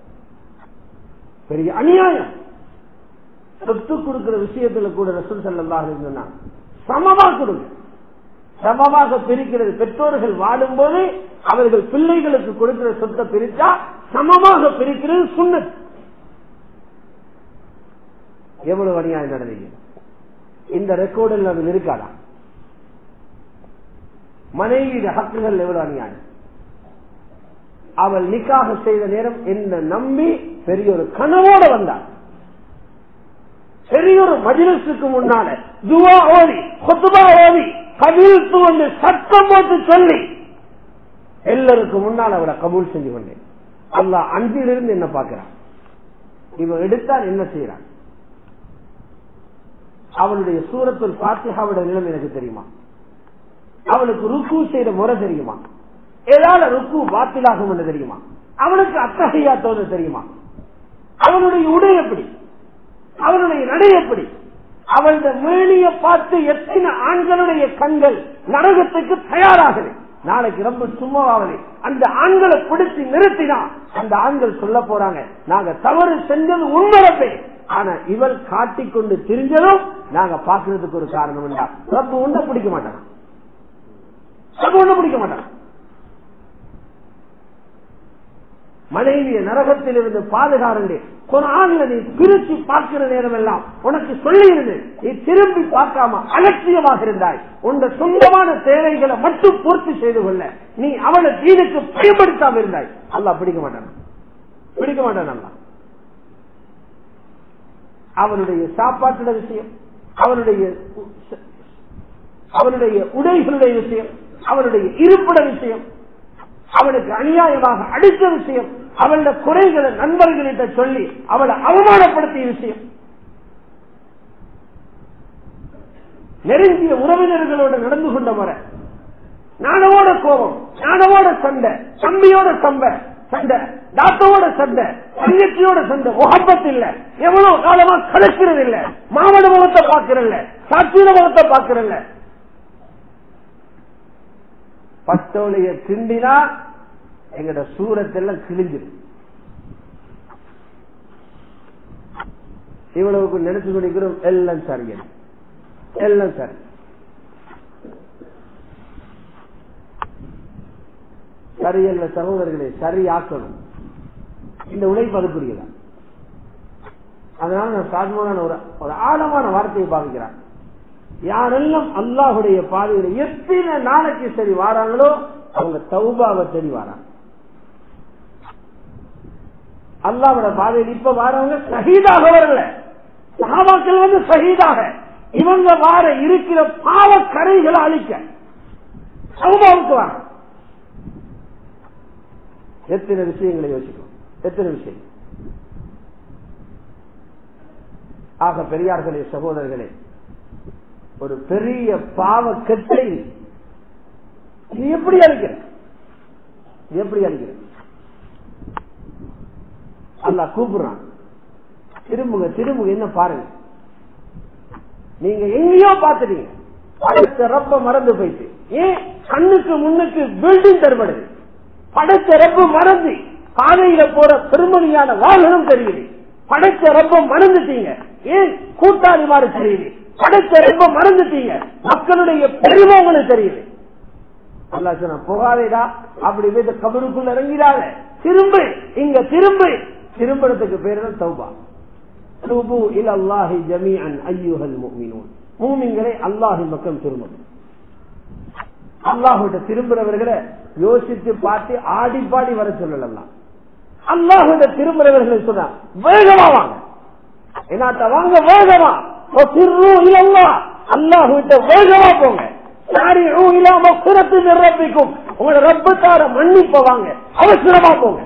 பெரிய அநியாயம் சொத்து கொடுக்கிற விஷயத்துல கூட ரசூல் செல்லதாக இருந்தா சமமா கொடுங்க சமமாக பிரிக்கிறது பெற்றோர்கள் வாழும்போது அவர்கள் பிள்ளைகளுக்கு கொடுக்கிற சொத்தை பிரித்தா சமமாக பிரிக்கிறது சுண்ணத் எவ்வளவு அநியாயம் நடந்தீங்க இந்த ரெக்கார்டில் அது இருக்காதா மனைவியின் ஹக்குகள் எவ்வளவு அநியாயம் அவள் நிக்காக செய்த நேரம் என்ன நம்பி பெரிய ஒரு கனவோட வந்தாள் பெரிய ஒரு மஜிலசுக்கு முன்னால துவா ஓதி கொத்துபா ஓதி கவிழ்த்து வந்து சத்தம் போட்டு சொல்லி எல்லாருக்கும் முன்னால் அவளை கபூல் செஞ்சு கொண்டேன் அல்லா அன்பிலிருந்து என்ன பார்க்கிறான் இவன் எடுத்தால் என்ன செய்யறான் அவளுடைய சூரத்தில் பாத்தியாவோட நிலம் எனக்கு தெரியுமா அவளுக்கு ருக்கு செய்த முறை தெரியுமா ஏதாவது ருக்கு பாத்திலாகும் என்று தெரியுமா அவனுக்கு அத்தகையா தோது தெரியுமா அவனுடைய உடை எப்படி அவனுடைய நடை எப்படி அவளுடைய மேனிய பார்த்து எத்தனை ஆண்களுடைய கண்கள் நரகத்துக்கு தயாராகுது நாளைக்கு ரொம்ப சும்மாவது அந்த ஆண்களை பிடிச்சு நிறுத்தினா அந்த ஆண்கள் சொல்ல போறாங்க நாங்க தவறு செஞ்சது உண்மைப்பே ஆனா இவள் காட்டிக்கொண்டு திரிஞ்சதும் நாங்க பாக்குறதுக்கு ஒரு காரணம் இல்ல ரொம்ப உண்ட பிடிக்க மாட்டாங்க ரொம்ப உண்ட பிடிக்க மாட்டாங்க மனைவிய நரகத்தில் இருந்து பாதுகாரண்டு குரான்ல நீ பிரிச்சு பார்க்கிற நேரம் எல்லாம் உனக்கு சொல்லி இருந்து நீ திரும்பி பார்க்காம அலட்சியமாக இருந்தாய் உந்த சொந்தமான தேவைகளை மட்டும் பூர்த்தி செய்து கொள்ள நீ அவளை தீனுக்கு பயன்படுத்தாம இருந்தாய் அல்ல பிடிக்க மாட்டான் பிடிக்க மாட்டான் அல்ல அவனுடைய சாப்பாட்டுட விஷயம் அவனுடைய அவனுடைய உடைகளுடைய விஷயம் அவனுடைய இருப்பிட விஷயம் அவனுக்கு அநியாயமாக அடித்த விஷயம் அவளோட குறைகளை நண்பர்களிட்ட சொல்லி அவளை அவமானப்படுத்திய விஷயம் நெருங்கிய உறவினர்களோடு நடந்து கொண்ட முறை நானவோட கோபம் நானவோட சண்டை தம்பியோட சம்பை சண்டை டாக்டரோட சண்டை தங்கச்சியோட சண்டை முகப்பத் இல்ல எவ்வளவு காலமா கலக்கிறது இல்ல மாவட்ட முகத்தை பாக்குறல்ல சாட்சியில முகத்தை பாக்குறல்ல பத்தோலைய திண்டினா எங்கட சூரத்தெல்லாம் கிழிஞ்சிடும் இவ்வளவுக்கு நினைச்சு கொண்டிருக்கிறோம் எல்லாம் சரியல் எல்லாம் சரி சரியல்ல சகோதரர்களே சரியாக்கணும் இந்த உழைப்பு அதுக்குரியதான் அதனால நான் சாதமான ஒரு ஒரு ஆழமான வார்த்தையை பாவிக்கிறான் யாரெல்லாம் அல்லாஹுடைய பாதையில எத்தனை நாளைக்கு சரி வாராங்களோ அவங்க தௌபாவை தேடி வாராங்க அல்லாவோட பாதையில் இப்ப வாரவங்க சகிதாக வரல சகாபாக்கள் வந்து சகிதாக இவங்க வார இருக்கிற பாவ கரைகளை அழிக்க சௌபாவுக்கு வார எத்தனை விஷயங்களை யோசிக்கணும் எத்தனை விஷயம் ஆக பெரியார்களே சகோதரர்களே ஒரு பெரிய பாவ கெட்டை இது எப்படி அழிக்கிற எப்படி அழிக்கிற அல்லா கூப்பிடுறான் திரும்புங்க திரும்புங்க என்ன பாருங்க நீங்க எங்கேயோ பாத்துட்டீங்க படைத்த ரப்ப மறந்து போயிட்டு ஏன் கண்ணுக்கு முன்னுக்கு பில்டிங் தருபடுது படைத்த ரப்ப மறந்து பாதையில போற பெருமதியான வாகனம் தெரியுது படைச்ச ரப்ப மறந்துட்டீங்க ஏன் கூட்டாளி மாதிரி தெரியுது படைச்ச ரப்ப மறந்துட்டீங்க மக்களுடைய பெருமை உங்களுக்கு தெரியுது அல்லா சொன்ன புகாதேடா அப்படி போய் கபருக்குள்ள இறங்கிறாங்க திரும்ப இங்க திரும்ப திரும்பறதுக்கு பேர் தான் தௌபா தூபு இல் அல்லாஹி ஜமீஅன் ஐயுஹல் முஃமினூன் மூமின்களை அல்லாஹின் பக்கம் திரும்பணும் அல்லாஹுடைய திரும்புறவர்களை யோசித்து பார்த்து ஆடி பாடி வர சொல்லலாம் அல்லாஹுடைய திரும்புறவர்களை சொன்னா வேகமா வாங்க என்னாட்ட வாங்க வேகமா அல்லாஹ் விட்ட வேகமா போங்க இல்லாம குரத்து நிரப்பிக்கும் உங்களோட ரப்பத்தார மன்னிப்ப வாங்க அவசரமா போங்க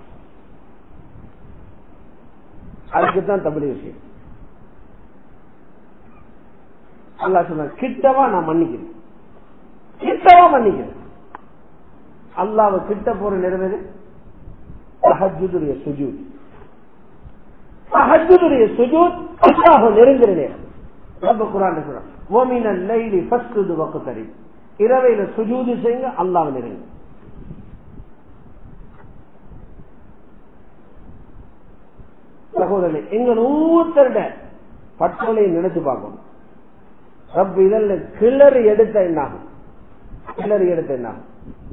அதுக்குத்தான் தமிழ் விஷயம் அல்லா சொன்ன கிட்டவா நான் மன்னிக்கிறேன் கிட்டவா மன்னிக்கிறேன் அல்லாவ கிட்ட போற நிறைவேறு சஹஜுடைய சுஜூத் சஹஜுடைய சுஜூத் அல்லாஹ் நெருங்குற நேரம் ரப்ப குரான் சொல்றான் ஓமின லைலி ஃபஸ்ட் வக்குத்தரி இரவையில சுஜூது செய்யுங்க அல்லாஹ் நெருங்கு சகோதரர் எங்கள் ஒவ்வொருத்தருட பட்டோலை நினைச்சு பார்க்கணும் ரப் இதல்ல கிளறி எடுத்த என்னாகும் கிளறி எடுத்த என்னாகும்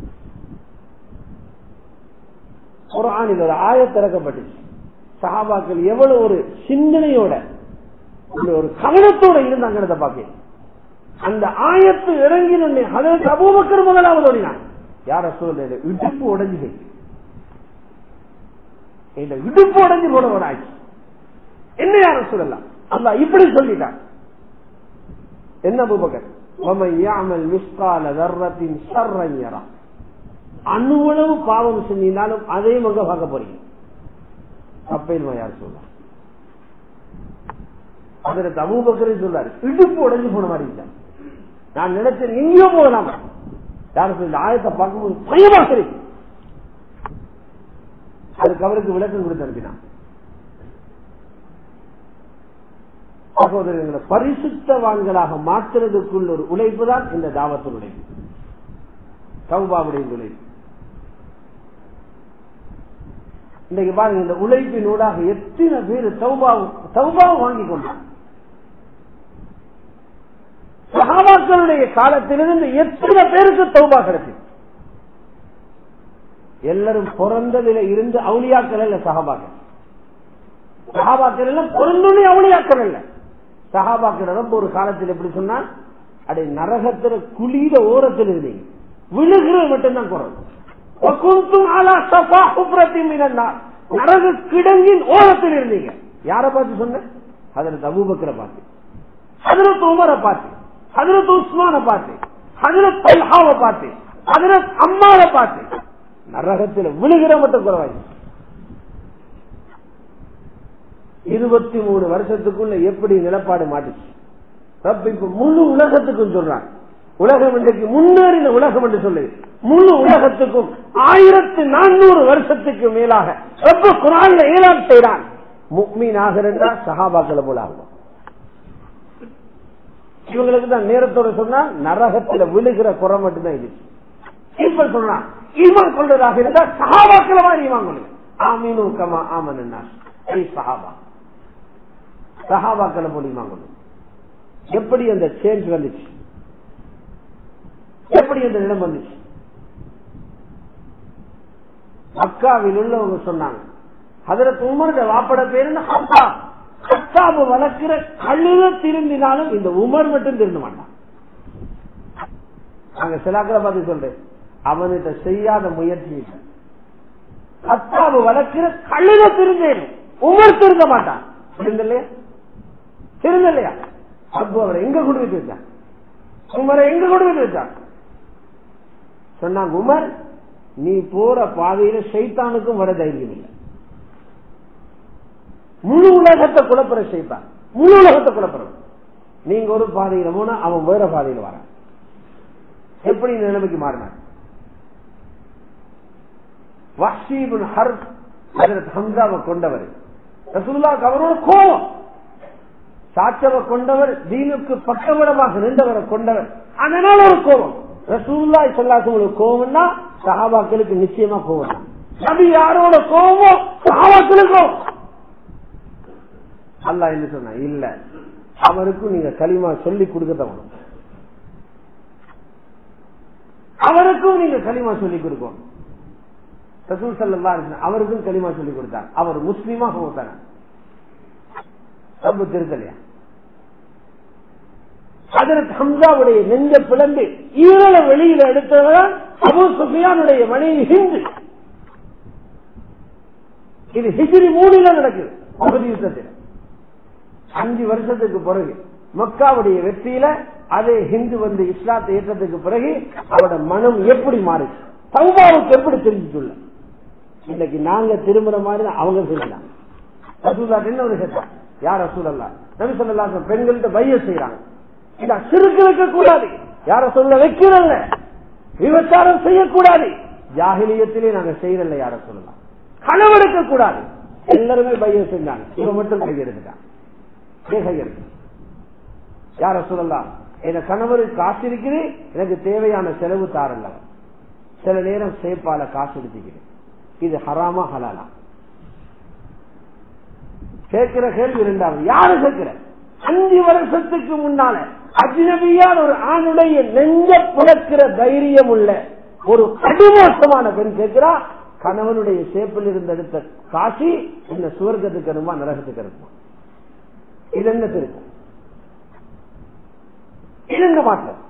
ஒரு ஆணில் ஒரு ஆய திறக்கப்பட்டுச்சு சஹாபாக்கள் எவ்வளவு ஒரு சிந்தனையோட ஒரு கவனத்தோட இருந்தாங்கிறத பார்க்க அந்த ஆயத்து இறங்கினே அதற்கு அபூபக்கர் முதலாவது ஓடினான் யார சொல்ல இடுப்பு உடஞ்சு போய் இந்த இடுப்பு உடஞ்சு போட ஒரு ஆட்சி என்ன யார சொல்லலாம் அல்ல இப்படி சொல்லிட்டான் என்ன அபூபக்கர் அணுவளவு பாவம் செஞ்சினாலும் அதே மங்க பார்க்க போறீங்க அப்பையில் யார் சொல்ல அதுல அபூபக்கரே சொல்றாரு இடுப்பு உடஞ்சு போன மாதிரி இல்லை நான் நினைச்சேன் எங்கேயோ போகலாம் யாரும் இந்த ஆயத்தை பார்க்கும்போது பயமா சரி அதுக்கு அவருக்கு விளக்கம் கொடுத்து அனுப்பினான் சகோதரர்களை பரிசுத்தவான்களாக மாற்றுறதுக்குள்ள ஒரு உழைப்பு தான் இந்த தாவத்தின் உழைப்பு சௌபாவுடைய உழைப்பு இன்னைக்கு பாருங்க இந்த உழைப்பின் ஊடாக எத்தனை பேர் சௌபாவும் வாங்கி கொண்டாங்க சகாபாக்களுடைய காலத்திலிருந்து எத்தனை பேருக்கு தௌபா கிடைச்சது எல்லாரும் பிறந்ததில இருந்து அவுளியாக்கள் அல்ல சகாபாக்கள் சகாபாக்கள் எல்லாம் பிறந்தோடனே அவுளியாக்கள் அல்ல சகாபாக்கள் ரொம்ப ஒரு காலத்தில் எப்படி சொன்னா அடே நரகத்துல குளிர ஓரத்தில் இருந்தீங்க விழுகிற மட்டும்தான் குறவு நரக கிடங்கின் ஓரத்தில் இருந்தீங்க யார பார்த்து சொன்ன அதில் தபூபக்கரை பார்த்து ஹதரத் உமரை பார்த்து ஹதரத் உஸ்மான பார்த்து ஹதரத் பல்ஹாவை பார்த்து ஹதரத் அம்மாவை பார்த்து நரகத்தில் விழுகிற மட்டும் குறவாய் இருபத்தி மூணு வருஷத்துக்குள்ள எப்படி நிலப்பாடு மாட்டுச்சு ரப் இப்ப முழு உலகத்துக்கும் சொல்றான் உலகம் இன்றைக்கு முன்னேறின உலகம் என்று சொல்லுது முழு உலகத்துக்கும் ஆயிரத்தி நானூறு வருஷத்துக்கு மேலாக ரொம்ப குரான்ல ஏலாம் செய்யறான் முக்மீன் ஆகிறா சகாபாக்களை போல ஆகும் இவங்களுக்கு தான் நேரத்தோட சொன்னா நரகத்துல விழுகிற குறை மட்டும்தான் இது இப்ப சொல்றான் ஈமான் கொள்றதாக இருந்தா சகாபாக்கள மாதிரி ஈமான் கொள்ளுங்க ஆமீனு கமா ஆமன் சஹாபா சஹாபாக்களை மூலியமா கொண்டு எப்படி அந்த சேஞ்ச் வந்துச்சு எப்படி அந்த நிலம் வந்துச்சு மக்காவில் உள்ளவங்க சொன்னாங்க அதற்கு உமருடைய வாப்பட பேரு ஹத்தா ஹத்தாபு வளர்க்கிற கழுத திரும்பினாலும் இந்த உமர் மட்டும் திருந்த மாட்டான் நாங்க சிலாக்களை பார்த்து சொல்றேன் அவன்கிட்ட செய்யாத முயற்சி இல்லை ஹத்தாபு வளர்க்கிற கழுத திருந்தேன் உமர் திருந்த மாட்டான் திருந்தலையா திருந்தலையா அப்போ அவரை எங்க கொண்டு போய் வச்சான் உமரை எங்க கொண்டு போய் வச்சான் சொன்னாங்க உமர் நீ போற பாதையில சைத்தானுக்கும் வர தைரியம் இல்லை முழு உலகத்தை குழப்பற சைத்தான் முழு உலகத்தை குழப்பறவன் நீங்க ஒரு பாதையில போனா அவன் வேற பாதையில வரான் எப்படி இந்த நிலைமைக்கு மாறினார் வஷீபின் ஹர் ஹஜரத் ஹம்சாவை கொண்டவர் ரசூலுல்லாஹ்க்கு அவரோட கோபம் சாட்சவை கொண்டவர் தீனுக்கு பக்கவிடமாக நின்றவரை கொண்டவர் அதனால ஒரு கோபம் ரசூல்லாய் சொல்லாக்கும் ஒரு கோபம்னா சஹாபாக்களுக்கு நிச்சயமா கோபம் தான். நபி யாரோட கோபம் சஹாபாக்களுக்கும் அல்லாஹ் என்ன சொன்ன இல்ல அவருக்கும் நீங்க களிமா சொல்லி கொடுக்கத்தவங்க அவருக்கும் நீங்க களிமா சொல்லி கொடுக்கணும் ரசூல் சல்லா அவருக்கும் களிமா சொல்லி கொடுத்தார் அவர் முஸ்லீமா கொடுத்தாங்க ரொம்ப திருத்தலையா அதற்கு ஹம்சாவுடைய நெஞ்ச பிளந்து ஈரல வெளியில எடுத்தவர்கள் அபு சுஃபியானுடைய மனைவி ஹிந்து இது ஹிஜ்ரி மூணில நடக்குது பகுதி யுத்தத்தில் அஞ்சு வருஷத்துக்கு பிறகு மக்காவுடைய வெற்றியில அதே ஹிந்து வந்து இஸ்லாத்தை ஏற்றத்துக்கு பிறகு அவரோட மனம் எப்படி மாறுச்சு சௌபாவுக்கு எப்படி தெரிஞ்சுட்டுள்ள இன்னைக்கு நாங்க திரும்புற மாதிரி தான் அவங்க செய்யலாம் ரசூல்லா என்ன ஒரு கேட்டான் யார் ரசூலல்லா நபி சொல்லா பெண்கள்கிட்ட பைய செய்யறாங்க இந்த சிறுக்கு வைக்க கூடாது யார சொல்ல வைக்கிறல்ல விபச்சாரம் செய்யக்கூடாது ஜாகிலியத்திலே நாங்க செய்யறல யார சொல்லலாம் கனவெடுக்க கூடாது எல்லாருமே பைய செஞ்சாங்க இவன் மட்டும் கையெடுத்துட்டான் கையெடுத்து யார சொல்லலாம் என் கணவருக்கு காசு இருக்குது எனக்கு தேவையான செலவு தாரல சில நேரம் சேப்பால காசு எடுத்துக்கிறேன் இது ஹராமா ஹலாலா கேட்கிற கேள்வி இரண்டாவது யாரு கேட்கிற அஞ்சு வருஷத்துக்கு முன்னால அஜ்னபியான ஒரு ஆணுடைய நெஞ்ச புலக்கிற தைரியம் உள்ள ஒரு கடுமோசமான பெண் கேட்கிறா கணவனுடைய சேப்பில் இருந்து எடுத்த காசி இந்த சுவர்க்கத்துக்கு அனுமா நரகத்துக்கு அனுமா இது என்ன திருத்தம் இணங்க மாட்டோம்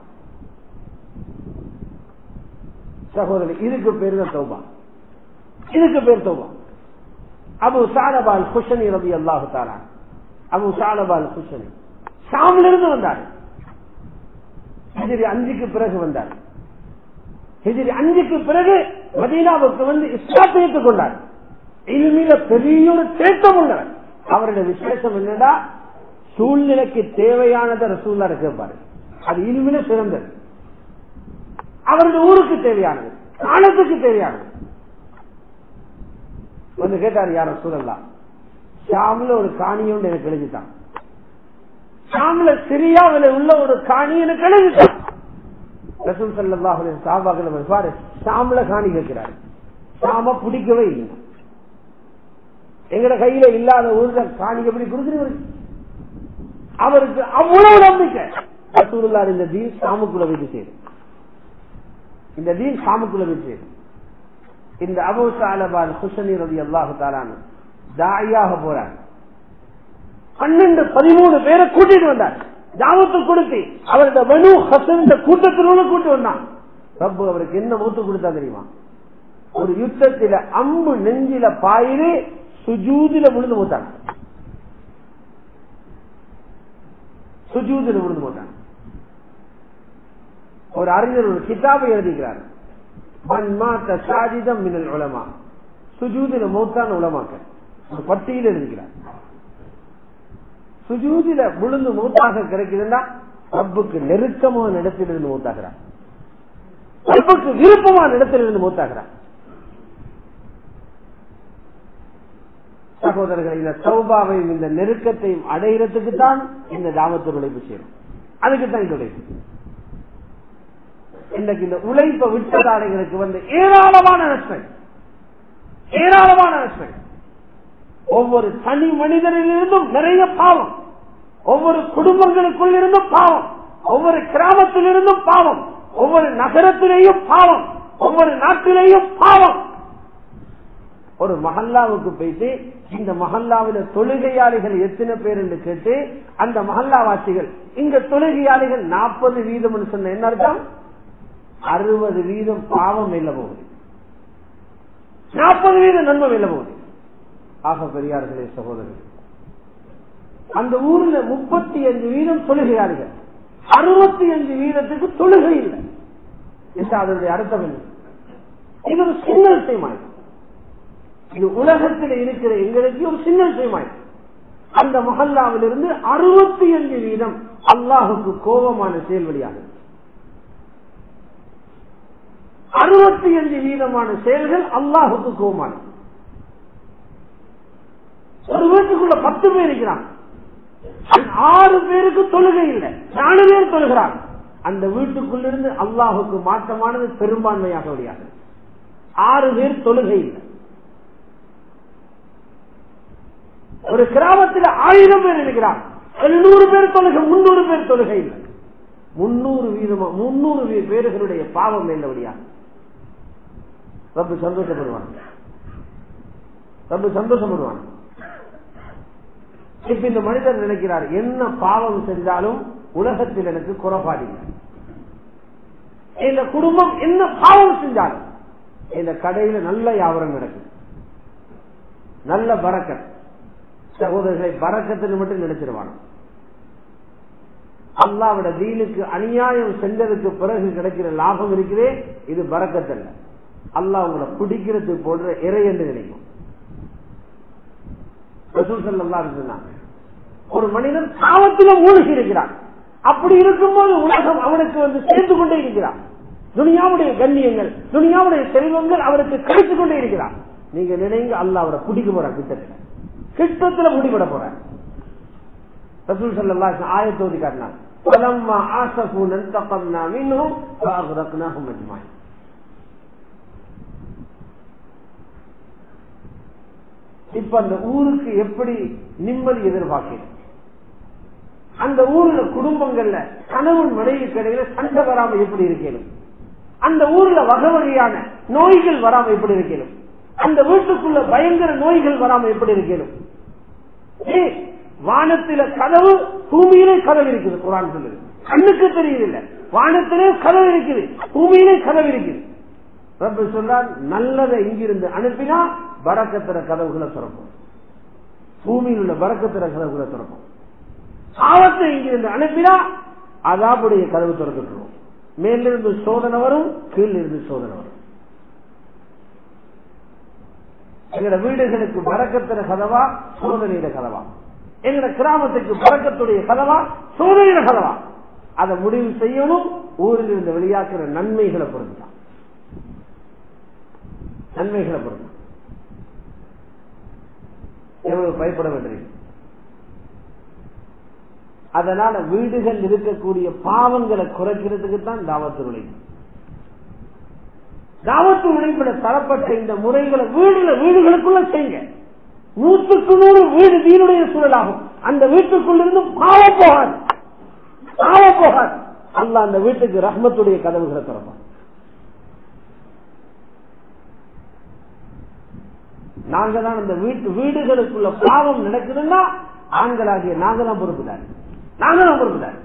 சகோதரி இதுக்கு பேர் தான் தௌபா இதுக்கு பேர் தௌபா அபு சாலபால் குஷனி ரபி அல்லாஹு தாரா அபு சாலபால் குஷனி ஷாமில் இருந்து வந்தார் ஹிஜிரி அஞ்சுக்கு பிறகு வந்தார் ஹிஜிரி அஞ்சுக்கு பிறகு மதீனாவுக்கு வந்து இஸ்லாத்தை ஏற்றுக்கொண்டார் இனிமேல பெரிய ஒரு தேட்டம் உள்ளவர் அவருடைய விசேஷம் என்னடா சூழ்நிலைக்கு தேவையானதை ரசூல்லா கேட்பாரு அது இனிமேல சிறந்தது அவருடைய ஊருக்கு தேவையானது காலத்துக்கு தேவையானது வந்து கேட்டார் யார சூழல்லாம் ஷாம்ல ஒரு காணியோண்டு எனக்கு எழுதிட்டான் ஷாம்ல சிரியாவில் உள்ள ஒரு காணி எனக்கு எழுதிட்டான் ரசூல் சல்லாஹ் சாபாக்கள் பாரு ஷாம்ல காணி கேட்கிறாரு ஷாம பிடிக்கவே இல்லை எங்கட கையில இல்லாத ஊர்ல காணி எப்படி கொடுத்துரு அவருக்கு அவ்வளவு நம்பிக்கை ரசூலுல்லா இந்த தீன் சாமுக்குள்ள வீட்டு செய்யுது இந்த தீன் சாமுக்குள்ள வீட்டு செய்யுது இந்த அபு சாலபால் ஹுசனி ரவி அல்லாஹு தாலான தாயாக போறார் பன்னெண்டு பதிமூணு பேரை கூட்டிட்டு வந்தார் ஜாமத்து கொடுத்து அவருடைய மனு ஹசன் கூட்டத்தினோட கூட்டு வந்தான் ரப்பு அவருக்கு என்ன மூத்து கொடுத்தா தெரியுமா ஒரு யுத்தத்தில அம்பு நெஞ்சில பாயிரு சுஜூதில விழுந்து போட்டாங்க சுஜூதில விழுந்து போட்டாங்க ஒரு அறிஞர் ஒரு கிதாபை எழுதிக்கிறார் சாஜிதம் மினல் உலமா சுஜூதில மௌத்தான உலமாக்க ஒரு பட்டியல் எழுதிக்கிறார் சுஜூதில விழுந்து மூத்தாக கிடைக்குதுன்னா ரப்புக்கு நெருக்கமான இடத்திலிருந்து மூத்தாகிறார் ரப்புக்கு விருப்பமான இடத்திலிருந்து மூத்தாகிறார் சகோதரர்கள் இந்த சௌபாவையும் இந்த நெருக்கத்தையும் அடைகிறதுக்கு தான் இந்த தாமத்து உழைப்பு செய்யணும் அதுக்கு தான் இந்த உழைப்பு இன்றைக்கு இந்த உழைப்பை விட்டதாடைகளுக்கு வந்து ஏராளமான நஷ்டம் ஏராளமான நஷ்டம் ஒவ்வொரு தனி மனிதனிலிருந்தும் நிறைய பாவம் ஒவ்வொரு குடும்பங்களுக்குள் இருந்தும் பாவம் ஒவ்வொரு கிராமத்தில் இருந்தும் பாவம் ஒவ்வொரு நகரத்திலேயும் பாவம் ஒவ்வொரு நாட்டிலேயும் பாவம் ஒரு மஹல்லாவுக்கு போயிட்டு இந்த மஹல்லாவில தொழுகையாளிகள் எத்தனை பேர் என்று கேட்டு அந்த மஹல்லாவாசிகள் இங்க தொழுகையாளிகள் நாற்பது வீதம் சொன்ன என்ன அர்த்தம் அறுபது வீதம் பாவம் இல்ல போகுது நாற்பது வீதம் நன்மை இல்ல போகுது ஆக பெரியார்களே சகோதரர்கள் அந்த ஊர்ல முப்பத்தி அஞ்சு வீதம் தொழுகையாளிகள் அறுபத்தி அஞ்சு வீதத்துக்கு தொழுகை இல்லை என்று அதனுடைய அர்த்தம் என்ன இது ஒரு சின்ன விஷயமாய் இது உலகத்தில் இருக்கிற எங்களுக்கு ஒரு சின்ன விஷயமாய் அந்த மஹல்லாவிலிருந்து அறுபத்தி அஞ்சு வீதம் அல்லாஹுக்கு கோபமான செயல் வெளியாகும் அறுபத்தி அஞ்சு வீதமான செயல்கள் அல்லாஹுக்கு கோபமான ஒரு வீட்டுக்குள்ள பத்து பேர் இருக்கிறாங்க ஆறு பேருக்கு தொழுகை இல்லை நாலு பேர் தொழுகிறாங்க அந்த வீட்டுக்குள்ளிருந்து அல்லாஹுக்கு மாற்றமானது பெரும்பான்மையாக முடியாது ஆறு பேர் தொழுகை இல்லை ஒரு கிராமத்தில் ஆயிரம் பேர் இருக்கிறார் எழுநூறு பேர் தொழுகை முன்னூறு பேர் தொழுகை இல்லை முன்னூறு வீதமா முன்னூறு பேர்களுடைய பாவம் என்னபடியா ரொம்ப சந்தோஷப்படுவான் ரொம்ப சந்தோஷப்படுவான் இப்ப இந்த மனிதர் நினைக்கிறார் என்ன பாவம் செஞ்சாலும் உலகத்தில் எனக்கு குறைபாடு இந்த குடும்பம் என்ன பாவம் செஞ்சாலும் இந்த கடையில நல்ல வியாபாரம் நடக்குது நல்ல பறக்கத் சகோதரர்களை பறக்கத்துன்னு மட்டும் நினைச்சிருவாங்க அல்லாவோட தீனுக்கு அநியாயம் செஞ்சதுக்கு பிறகு கிடைக்கிற லாபம் இருக்கிறே இது பறக்கத்தல்ல அல்லா உங்களை பிடிக்கிறது போன்ற இறை என்று நினைக்கும் ஒரு மனிதன் பாவத்தில மூழ்கி இருக்கிறான் அப்படி இருக்கும்போது உலகம் அவனுக்கு வந்து சேர்ந்து கொண்டே இருக்கிறான் துனியாவுடைய கண்ணியங்கள் துனியாவுடைய செல்வங்கள் அவருக்கு கிடைத்துக் கொண்டே இருக்கிறான் நீங்க நினைங்க அல்ல அவரை பிடிக்க போற கிட்டத்தில் கிட்டத்துல முடிவிட போற ரசூல் சல்லா ஆயத்தோதி காட்டினார் பலம்மா ஆசபூன் தப்பம்னா மின்னும் பாகுரக்னாகும் அஜ்மாய் இப்ப அந்த ஊருக்கு எப்படி நிம்மதி எதிர்பார்க்கிறேன் அந்த ஊர்ல குடும்பங்கள்ல கணவன் மனைவி கடையில சண்டை வராம எப்படி இருக்கணும் அந்த ஊர்ல வகை வகையான நோய்கள் வராம எப்படி இருக்கணும் அந்த வீட்டுக்குள்ள பயங்கர நோய்கள் வராம எப்படி இருக்கணும் வானத்தில கதவு பூமியிலே கதவு இருக்குது குரான் சொல்லுது கண்ணுக்கு தெரியுதில்லை வானத்திலே கதவு இருக்குது பூமியிலே கதவு இருக்குது ரப்ப சொல்றார் நல்லதை இங்கிருந்து அனுப்பினா பறக்கத்திர கதவுகளை திறக்கும் பூமியில் உள்ள பறக்கத்திர கதவுகளை திறக்கும் ஆபத்தை இங்கிருந்து அனுப்பினா அதாபுடைய கதவு திறக்கட்டுரும் மேலிருந்து சோதனை வரும் கீழிருந்து சோதனை வரும் எங்கட வீடுகளுக்கு பறக்கத்திர கதவா சோதனையிட கதவா எங்கட கிராமத்துக்கு பறக்கத்துடைய கதவா சோதனையிட கதவா அதை முடிவு செய்யணும் ஊரில் இருந்து வெளியாக்குற நன்மைகளை பொருந்தான் நன்மைகளை பொருந்தான் எவ்வளவு பயப்பட வேண்டிய அதனால வீடுகள் இருக்கக்கூடிய பாவங்களை குறைக்கிறதுக்கு தான் தாவத்து உழைப்பு தாவத்து உழைப்பிட தரப்பட்ட இந்த முறைகளை வீடுல வீடுகளுக்குள்ள செய்யுங்க நூற்றுக்கு நூறு வீடு வீடுடைய சூழலாகும் அந்த வீட்டுக்குள்ள இருந்து பாவ போகாது பாவ போகாது அல்ல அந்த வீட்டுக்கு ரஹ்மத்துடைய கதவுகளை திறப்பான் நாங்க தான் அந்த வீட்டு வீடுகளுக்குள்ள பாவம் நடக்குதுன்னா ஆண்களாகிய நாங்க தான் பொறுப்புதாரு நாங்க தான் பொறுப்புதாரு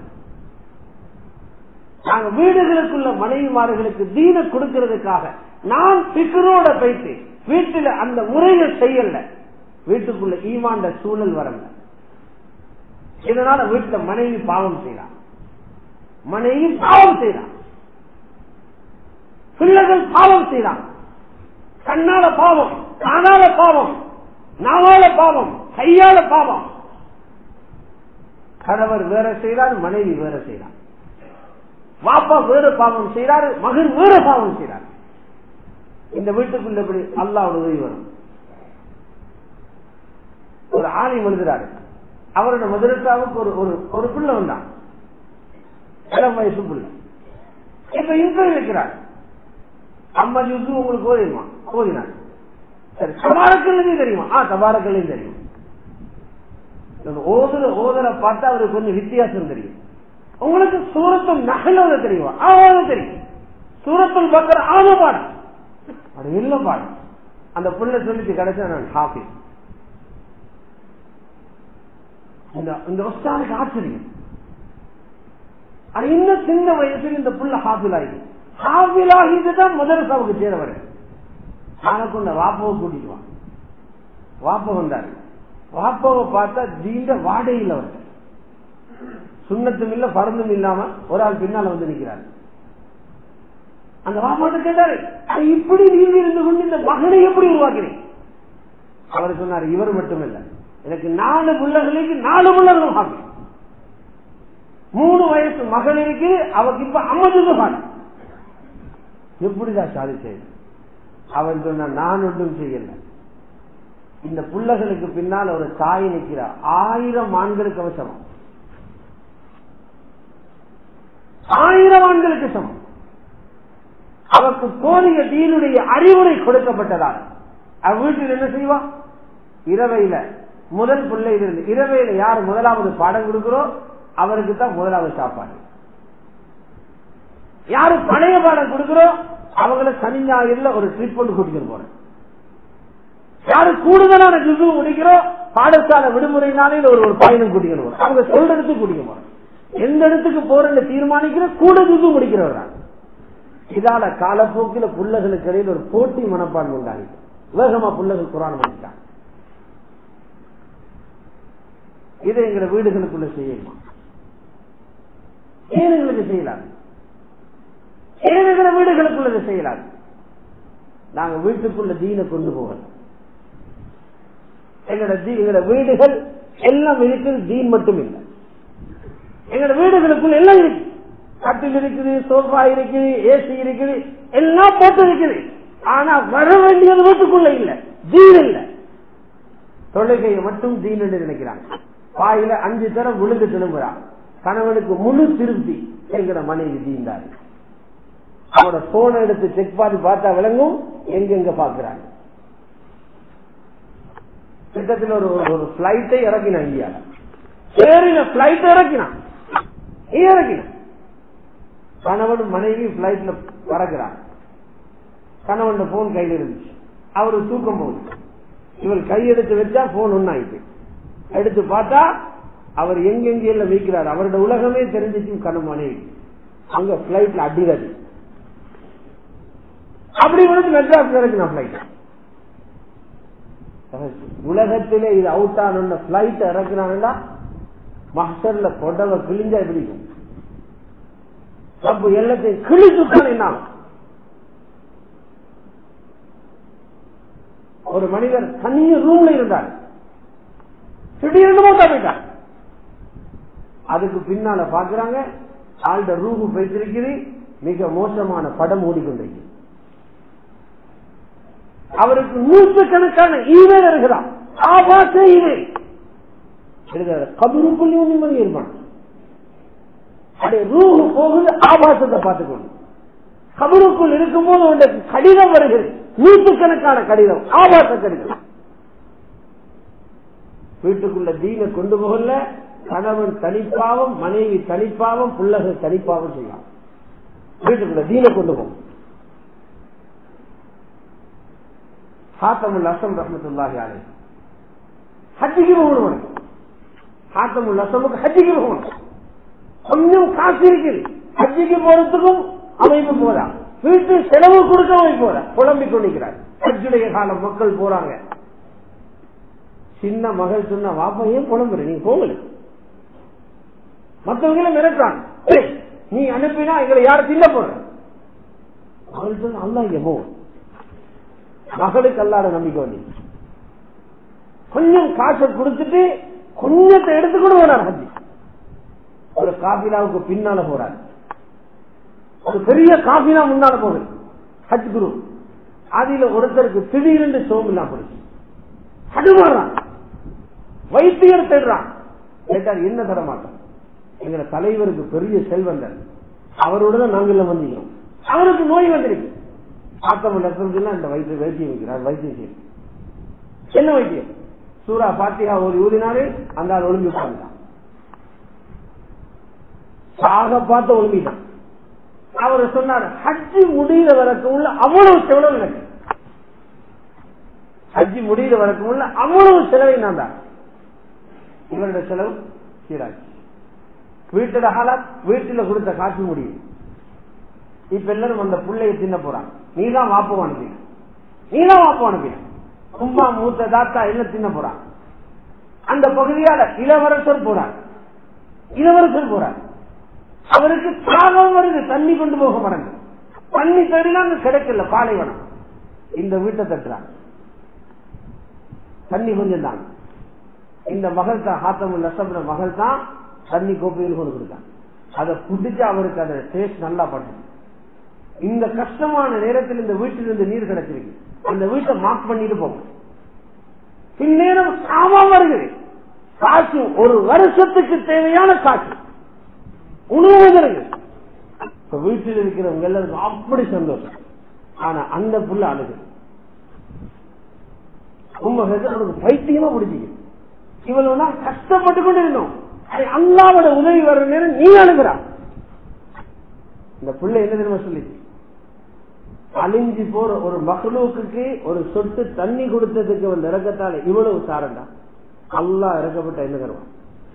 நாங்க வீடுகளுக்குள்ள மனைவிமார்களுக்கு தீன கொடுக்கிறதுக்காக நான் பிக்கரோட போயிட்டு வீட்டுல அந்த முறையை செய்யல வீட்டுக்குள்ள ஈமாண்ட சூழல் வரல இதனால வீட்டுல மனைவி பாவம் செய்யறான் மனைவி பாவம் செய்யறான் பிள்ளைகள் பாவம் செய்யறான் கண்ணால பாவம் காணால பாவம் நாவால பாவம் கையால பாவம் கணவர் வேற செய்யறார் மனைவி வேற செய்யறார் வாப்பா வேறு பாவம் செய்யறாரு மகன் வேறு பாவம் செய்யறாரு இந்த வீட்டுக்குள்ள எப்படி அல்லாவோட உதவி வரும் ஒரு ஆணி எழுதுறாரு அவரோட மதுரசாவுக்கு ஒரு ஒரு ஒரு பிள்ளை வந்தான் இளம் வயசு பிள்ளை இப்ப இன்டர்வியூ வைக்கிறார் அம்மா ஜூசு உங்களுக்கு ஓதிடுமா ஓதினார் சரி தபாரக்கல்லையும் தெரியுமா ஆ தபாரக்கல்லையும் தெரியும் ஓதுற ஓதர பார்த்தா அவருக்கு கொஞ்சம் வித்தியாசம் தெரியும் உங்களுக்கு சூரத்தும் நகலோத தெரியுமா ஆவாத தெரியும் சூரத்தும் பக்கர ஆவ பாடம் அது இல்ல பாடம் அந்த புள்ள சொல்லிட்டு கிடைச்சா நான் ஹாஃபி இந்த இந்த உஸ்தானுக்கு ஆச்சரியம் அது இன்னும் சின்ன வயசுல இந்த புள்ள ஹாஃபில் ஆகி ஹாஃபில் ஆகிதான் மதரசாவுக்கு சேரவர் எனக்கு இந்த வாப்பாவை கூட்டிட்டு வா வாப்ப வந்தாரு வாப்பாவை பார்த்தா தீண்ட வாடையில் அவர் சுண்ணத்தும் இல்ல பருந்தும் இல்லாம ஒரு ஆள் பின்னால வந்து நிக்கிறார் அந்த வாப்பாட்ட கேட்டாரு "அது இப்படி நீங்க இருந்து கொண்டு இந்த மகனை எப்படி உருவாக்கினீங்க அவர் சொன்னார் இவர் மட்டும் இல்ல எனக்கு நாலு பிள்ளைகளுக்கு நாலு பிள்ளைகளும் ஹாபி மூணு வயசு மகன் இருக்கு அவருக்கு இப்ப ஐம்பது ஹாபி எப்படிதான் சாதிச்சது அவன் சொன்ன நான் ஒன்றும் செய்யல இந்த புள்ளகளுக்கு பின்னால் ஒரு தாய் நிற்கிறார் ஆயிரம் ஆண்களுக்கு அவன் சமம் ஆயிரம் ஆண்களுக்கு சமம் அவருக்கு போதிய தீனுடைய அறிவுரை கொடுக்கப்பட்டதால் அவ வீட்டில் என்ன செய்வா இரவையில முதல் பிள்ளையிலிருந்து இரவையில யார் முதலாவது பாடம் கொடுக்கிறோம் அவருக்கு தான் முதலாவது சாப்பாடு யாரு பழைய பாடம் கொடுக்கிறோம் அவங்கள சனி ஞாயிறுல ஒரு ட்ரிப் ஒன்று கூட்டிட்டு போறேன் யாரு கூடுதலான ஜுசு முடிக்கிறோம் பாடசாலை விடுமுறை நாளையில் ஒரு ஒரு பயணம் கூட்டிக்கணும் போறோம் அவங்க சொல்ற இடத்துக்கு கூட்டிக்க போறோம் எந்த இடத்துக்கு போறேன்னு தீர்மானிக்கிற கூட ஜுசு முடிக்கிறவர் தான் இதால காலப்போக்கில புள்ளகளுக்கு இடையில் ஒரு போட்டி மனப்பான்மை உண்டாகி வேகமா புள்ளகள் குரான் பண்ணிட்டாங்க இதை எங்களை வீடுகளுக்குள்ள செய்யலாம் ஏன் எங்களுக்கு செய்யலாம் ஏன் எங்களை வீடுகளுக்குள்ள இதை செய்யலாம் நாங்க வீட்டுக்குள்ள தீனை கொண்டு போகலாம் எங்களோட தீ- எங்களோட வீடுகள் எல்லாம் இருக்குது தீன் மட்டும் இல்லை எங்களோட வீடுகளுக்குள்ள எல்லாம் இருக்கு கட்டில் இருக்குது சோஃபா இருக்குது ஏசி இருக்குது எல்லாம் போட்டு இருக்குது ஆனா வர வேண்டியது வீட்டுக்குள்ள இல்ல தீன் இல்ல தொழுகையை மட்டும் தீன் என்று நினைக்கிறாங்க பாயில அஞ்சு தரம் விழுந்து திரும்புறான் கணவனுக்கு முழு திருப்தி என்கிற மனைவி தீண்டாரு அவனோட போனை எடுத்து செக் பண்ணி பார்த்தா விளங்கும் எங்கெங்க பாக்குறாங்க கிட்டத்தில் ஒரு ஒரு பிளைட்டை இறக்கினான் இந்தியால ஏறின பிளைட் இறக்கினான் ஏன் இறக்கினான் கணவன் மனைவி பிளைட்ல பறக்கிறான் கணவன் போன் கையில இருந்துச்சு அவரு தூக்கம் போகுது இவள் கையெடுத்து வச்சா போன் ஒன்னாயிட்டு எடுத்து பார்த்தா அவர் எங்கெங்க எல்லாம் வைக்கிறார் அவரோட உலகமே தெரிஞ்சிச்சு கணவன் மனைவி அங்க பிளைட்ல அடிரடி அப்படி வந்து மெட்ராஸ் இறக்குனா பிளைட் உலகத்திலே இது அவுட் ஆன பிளைட் இறக்குனாங்கன்னா மஸ்டர்ல கொடவை கிழிஞ்சா எப்படிக்கும் ரப்பு எல்லாத்தையும் கிழிச்சுட்டான் என்ன ஒரு மனிதர் தனிய ரூம்ல இருந்தார் திடீர்னு மூத்தா போயிட்டார் அதுக்கு பின்னால பாக்குறாங்க ஆள்ட ரூபு போயிட்டிருக்குது மிக மோசமான படம் ஓடிக்கொண்டிருக்கு அவருக்கு நூற்றுக்கணக்கான ஈவேல் இருக்கிறான் ஆபாச ஈவேல் எழுதாரு கபருக்குள்ளேயும் நிம்மதி இருப்பான் அப்படியே ரூஹு போகுது ஆபாசத்தை பார்த்துக்கணும் கபருக்குள் இருக்கும்போது உனக்கு கடிதம் வருகிறது நூற்றுக்கணக்கான கடிதம் ஆபாச கடிதம் வீட்டுக்குள்ள தீன கொண்டு போகல கணவன் தனிப்பாவம் மனைவி தனிப்பாவம் பிள்ளைகள் தனிப்பாவம் செய்யலாம் வீட்டுக்குள்ள தீன கொண்டு போகும் ஹாத்தமுல் அசம் ரஹமத்துல்லாஹி அலை ஹஜ்ஜிக்கு போகணும் ஹாத்தமுல் அசமுக்கு ஹஜ்ஜிக்கு போகணும் கொஞ்சம் காசு இருக்குது ஹஜ்ஜிக்கு போறதுக்கும் அமைப்பு போறா வீட்டு செலவு கொடுக்க அமைப்பு போற புலம்பிக் கொண்டிருக்கிறார் ஹஜ்ஜுடைய காலம் மக்கள் போறாங்க சின்ன மகள் சொன்ன வாப்பா ஏன் புலம்புற நீங்க போகல மற்றவங்கள மிரட்டான் ஏய், நீ அனுப்பினா எங்களை யாரும் தின்ன போற அவள் சொன்ன அல்லா இங்க போ மகளுக்கு அல்லாத நம்பிக்கை வந்து கொஞ்சம் காசை கொடுத்துட்டு கொஞ்சத்தை எடுத்துக்கொண்டு போறார் ஹஜ்ஜி ஒரு காபிலாவுக்கு பின்னால போறாரு ஒரு பெரிய காபிலா முன்னால போகுது ஹஜ் குரு அதுல ஒருத்தருக்கு திடீரென்று சோமில்லா போடுச்சு தடுமாறான் வைத்தியர் தேடுறான் கேட்டார் என்ன தர மாட்டோம் எங்க தலைவருக்கு பெரிய செல்வந்தர் அவரோட தான் நாங்கள் வந்தீங்க அவருக்கு நோய் வந்திருக்கு ஆத்தம் லட்சம் இந்த வைத்தியம் வைத்தியம் வைக்கிறார் வைத்தியம் செய்யும் என்ன வைத்தியம் சூரா பாத்தியா ஒரு ஊதினாலே அந்த ஆள் ஒழுங்கி உட்கார்ந்தான் சாக பார்த்து ஒழுங்கிட்டான் அவர் சொன்னார் ஹஜ்ஜி முடிகிற வரைக்கும் உள்ள அவ்வளவு செலவு எனக்கு ஹஜ்ஜி முடிகிற வரைக்கும் உள்ள அவ்வளவு செலவை நான் தான் இவருடைய செலவு சீராச்சு வீட்டுல ஹாலாத் வீட்டுல கொடுத்த காட்சி முடியும் இப்ப எல்லாரும் அந்த பிள்ளைய தின்ன போறாங்க நீதான் வாப்பம் அனுப்பின நீதான் வாப்பம் அனுப்பின உமா மூத்த தாத்தா எல்லாம் தின்ன போறாங்க அந்த பகுதியால இளவரசர் போறார் இளவரசர் போறார் அவருக்கு தாகம் வருது தண்ணி கொண்டு போக மடங்கு தண்ணி தேடினா அங்க கிடைக்கல பாலைவனம் இந்த வீட்டை தட்டுறாங்க தண்ணி கொஞ்சம் தான் இந்த மகள் தான் ஹாத்தமுல் அசப்ர மகள் தான் தண்ணி கோப்பையில் கொண்டு கொடுத்தாங்க அதை குடிச்சு அவருக்கு அந்த டேஸ்ட் நல்லா பண்ணும் இந்த கஷ்டமான நேரத்தில் இந்த வீட்டிலிருந்து நீர் கிடைச்சிருக்கு அந்த வீட்டை மார்க் பண்ணிட்டு போகும் பின்னேரம் சாமா வருகிறது காசு ஒரு வருஷத்துக்கு தேவையான காசு உணவு இருக்கு இப்ப வீட்டில் இருக்கிறவங்க எல்லாருக்கும் அப்படி சந்தோஷம் ஆனா அந்த புள்ள அழுகு உண்மைக்கு அவனுக்கு பைத்தியமா பிடிச்சிக்கு இவ்வளவு நாள் கஷ்டப்பட்டு கொண்டு இருந்தோம் அது அல்லாவோட உதவி வர்ற நேரம் நீ அழுகிறான் இந்த பிள்ளை என்ன தெரியுமா சொல்லிச்சு அழிஞ்சு போற ஒரு மகளூக்கு ஒரு சொட்டு தண்ணி கொடுத்ததுக்கு வந்து இறக்கத்தால இவ்வளவு சாரண்டா அல்லா இறக்கப்பட்ட என்ன தருவான்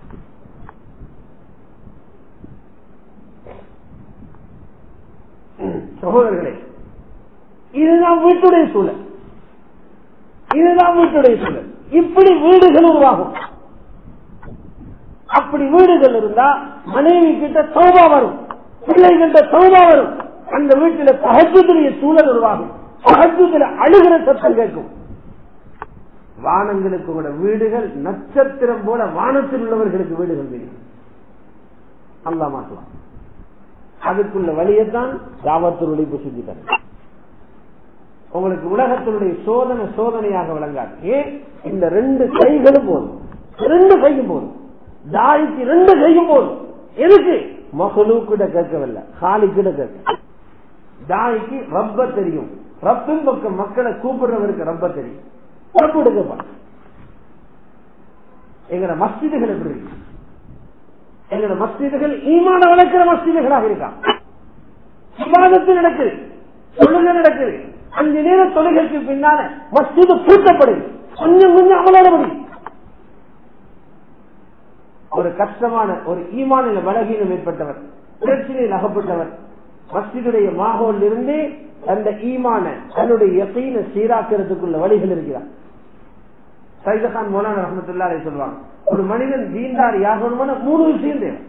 சகோதரர்களே இதுதான் வீட்டுடைய சூழல் இதுதான் வீட்டுடைய சூழல் இப்படி வீடுகள் உருவாகும் அப்படி வீடுகள் இருந்தா மனைவி கிட்ட சௌபா வரும் பிள்ளைகிட்ட சௌபா வரும் அந்த வீட்டில தகஜுடைய சூழல் உருவாகும் தகஜுல அழுகிற சத்தம் கேட்கும் வானங்களுக்கு கூட வீடுகள் நட்சத்திரம் போல வானத்தில் உள்ளவர்களுக்கு வீடுகள் தெரியும் அல்லா மாற்றுவான் அதுக்குள்ள வழியைத்தான் தாவத்தூர் ஒழிப்பு செஞ்சுட்டாங்க உங்களுக்கு உலகத்தினுடைய சோதனை சோதனையாக விளங்காது ஏன் இந்த ரெண்டு கைகளும் போதும் ரெண்டு கையும் போதும் தாய்க்கு ரெண்டு கையும் போதும் எதுக்கு மகளு கூட கேட்கவில்லை காலி கூட கேட்க தாய்க்கு ரப்ப தெரியும் ரப்பின் பக்கம் மக்களை கூப்பிடுறவருக்கு ரப்ப தெரியும் ரப்பு எடுக்கப்பா எங்கட மஸ்ஜிதுகள் எப்படி இருக்கு எங்கட மஸ்ஜிதுகள் ஈமான வளர்க்கிற மஸ்ஜிதுகளாக இருக்கா விவாதத்து நடக்குது தொழுகை நடக்குது அஞ்சு நேர தொழுகைக்கு பின்னால மஸ்ஜிது பூட்டப்படுது கொஞ்சம் கொஞ்சம் அமலாட முடியும் ஒரு கஷ்டமான ஒரு ஈமானில பலகீனம் ஏற்பட்டவர் பிரச்சனையில் அகப்பட்டவர் மஸ்ஜிதுடைய மாகோல் இருந்து அந்த ஈமான தன்னுடைய எத்தையின சீராக்கிறதுக்குள்ள வழிகள் இருக்கிறார் சைதகான் மோலான ரஹமத்துல்லா சொல்லுவாங்க ஒரு மனிதன் தீண்டார் யாகணுமான மூணு விஷயம் தேவை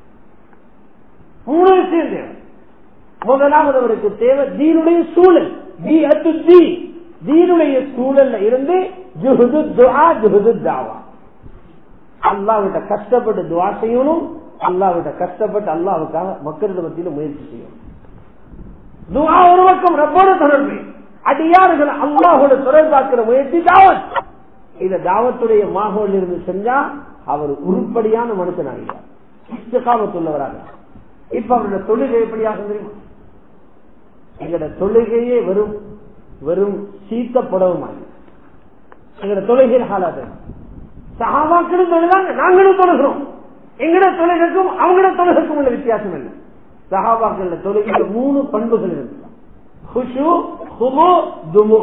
மூணு விஷயம் தேவை முதலாவது அவருக்கு தேவை தீனுடைய சூழல் தி அத்து தி தீனுடைய சூழல்ல இருந்து ஜுஹுது துஆ ஜுஹுது தாவா அல்லாவிட்ட கஷ்டப்பட்டு துவா செய்யணும் அல்லாவிட்ட கஷ்டப்பட்டு அல்லாவுக்காக மக்களிட மத்தியில முயற்சி செய்யணும் துவா ஒரு பக்கம் ரப்போட தொடர்பு அடியாறுகள் அல்லாஹோட தொடர்பாக்குற முயற்சி தாவத் இத தாவத்துடைய மாகோல் இருந்து செஞ்சா அவர் உருப்படியான மனுஷனாகிறார் இஷ்டகாமத்துள்ளவராக இப்ப அவருடைய தொழுகை எப்படியாக தெரியுமா எங்கட தொழுகையே வெறும் வெறும் சீத்த புடவுமாய் எங்கட தொழுகையில் ஹாலாது சகாபாக்களும் தொழுதாங்க நாங்களும் தொழுகிறோம் எங்கட தொழுகைக்கும் அவங்களோட தொழுகைக்கும் உள்ள வித்தியாசம் என்ன சகாபாக்கள் தொழுகையில மூணு பண்புகள் இருக்கு ஹுஷு ஹுமு துமு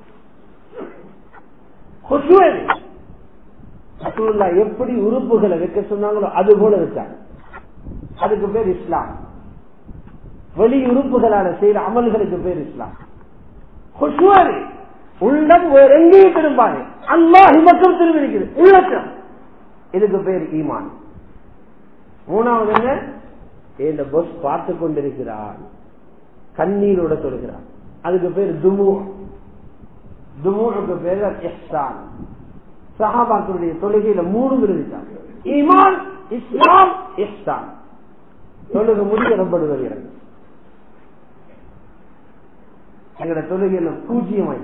ஹுஷு எது ரசூலுல்லா எப்படி உறுப்புகளை வைக்க சொன்னாங்களோ அது போல வச்சாங்க அதுக்கு பேர் இஸ்லாம் வெளி உறுப்புகளால செய்யற அமல்களுக்கு பேர் இஸ்லாம் ஹுஷுவரு உள்ளம் வேற எங்கேயும் திரும்பாது அல்லாஹி மட்டும் திரும்பி இருக்குது உள்ளக்கம் இதுக்கு பேர் ஈமான் மூணாவது என்ன இந்த பொஸ் பார்த்து கொண்டிருக்கிறான் கண்ணீரோட சொல்கிறான் அதுக்கு பேர் துமு துமுக்கு பேர் இஹ்சான் சஹாபாக்களுடைய தொழுகையில மூணு விருதிட்டாங்க ஈமான் இஸ்லாம் இஹ்சான் தொழுகை முடிய ரொம்ப வருகிறது எங்கட தொழுகையில பூஜ்ஜியமாய்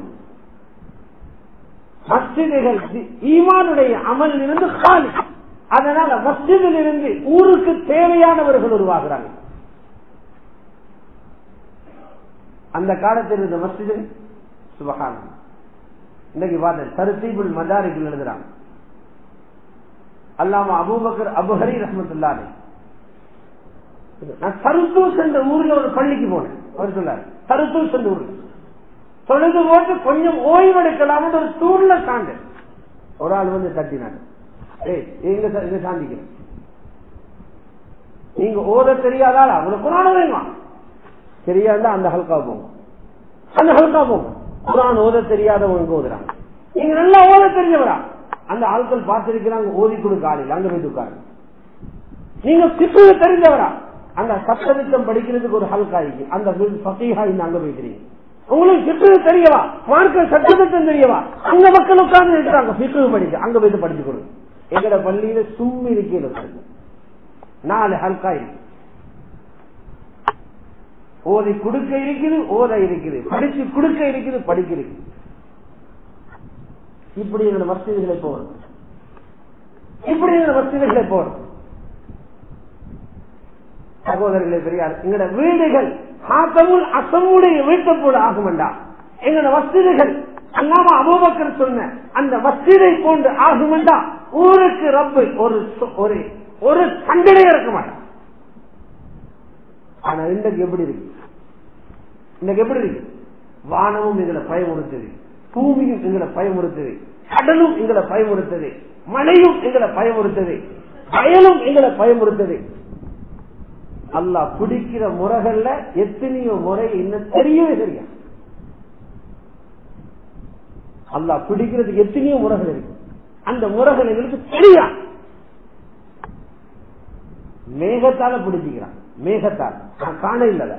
மஸ்ஜிதுகள் ஈமானுடைய அமல் இருந்து காலி அதனால மஸ்ஜிதில் இருந்து ஊருக்கு தேவையானவர்கள் உருவாகிறாங்க அந்த காலத்தில் இருந்த மஸ்ஜிது சுபகான இன்னைக்கு பார்த்தேன் தருத்தீபுல் மதாரிக்குள் எழுதுறாங்க அல்லாம அபூபக்கர் அபுஹரி ரஹமத்துல்லாலே நான் தருத்தூஸ் என்ற ஊர்ல ஒரு பள்ளிக்கு போனேன் அவர் சொன்னார் தருத்தூஸ் என்ற ஊர்ல தொழுது போட்டு கொஞ்சம் ஓய்வெடுக்கலாம் ஒரு தூர்ல சாண்டு ஒரு ஆள் வந்து தட்டினாங்க ஏய் எங்க சா- எங்க சாந்திக்கிறேன் நீங்க ஓத தெரியாதால உங்களுக்கு குரான வேணுமா தெரியாதா அந்த ஹல்கா போங்க அந்த ஹல்கா போங்க குரான் ஓத தெரியாதவங்க ஓதுறாங்க நீங்க நல்லா ஓத தெரிஞ்சவரா அந்த ஆட்கள் பார்த்திருக்கிறாங்க ஓதி கொடுக்க ஆளில் அங்க போய் உட்காரு நீங்க சிப்பு தெரிஞ்சவரா அந்த சப்தவித்தம் படிக்கிறதுக்கு ஒரு ஹல்கா இருக்கு அந்த பசீகா இந்த அங்க போய்க்கிறீங்க உங்களுக்கு சிப்பு தெரியவா மார்க்க சட்டத்திட்டம் தெரியவா அங்க மக்கள் உட்கார்ந்து இருக்கிறாங்க சிப்பு படிக்க அங்க போயிட்டு படிச்சு கொடுங்க எங்கட பள்ளியில சும்மி இருக்கையில உட்காருங்க. நாலு ஹல்கா இருக்கு ஓதி கொடுக்க இருக்குது ஓத இருக்குது படிச்சு கொடுக்க இருக்குது படிக்க இருக்குது இப்படி என்னோட மசிதிகளை போறது இப்படி என்னோட மசிதிகளை போறது சகோதரர்களே பெரியார் எங்களோட வீடுகள் ஆக்கமுள் அசமுடைய வீட்டை போல ஆகுமண்டா எங்களோட மசிதிகள் அல்லாம அபூபக்கர் சொன்ன அந்த மஸ்ஜிதை போன்று ஆகுமண்டா ஊருக்கு ரப்பு ஒரு சொ- ஒரு ஒரு சண்டனை இருக்க மாட்டான் ஆனா இன்றைக்கு எப்படி இருக்கு இன்னைக்கு எப்படி இருக்கு வானமும் எங்களை பயமுறுத்துது பூமியும் எங்களை பயமுறுத்துது கடலும் எங்களை பயமுறுத்துது மழையும் எங்களை பயமுறுத்துது வயலும் எங்களை பயமுறுத்துது அல்லாஹ் பிடிக்கிற முறைகள்ல எத்தனையோ முறை இன்னும் தெரியவே தெரியும் அல்லாஹ் பிடிக்கிறதுக்கு எத்தனையோ முறைகள் இருக்கு அந்த முறைகள் எங்களுக்கு தெரியாது மேகத்தால பிடிச்சிக்கிறான் மேகத்தால் நான் காண இல்லத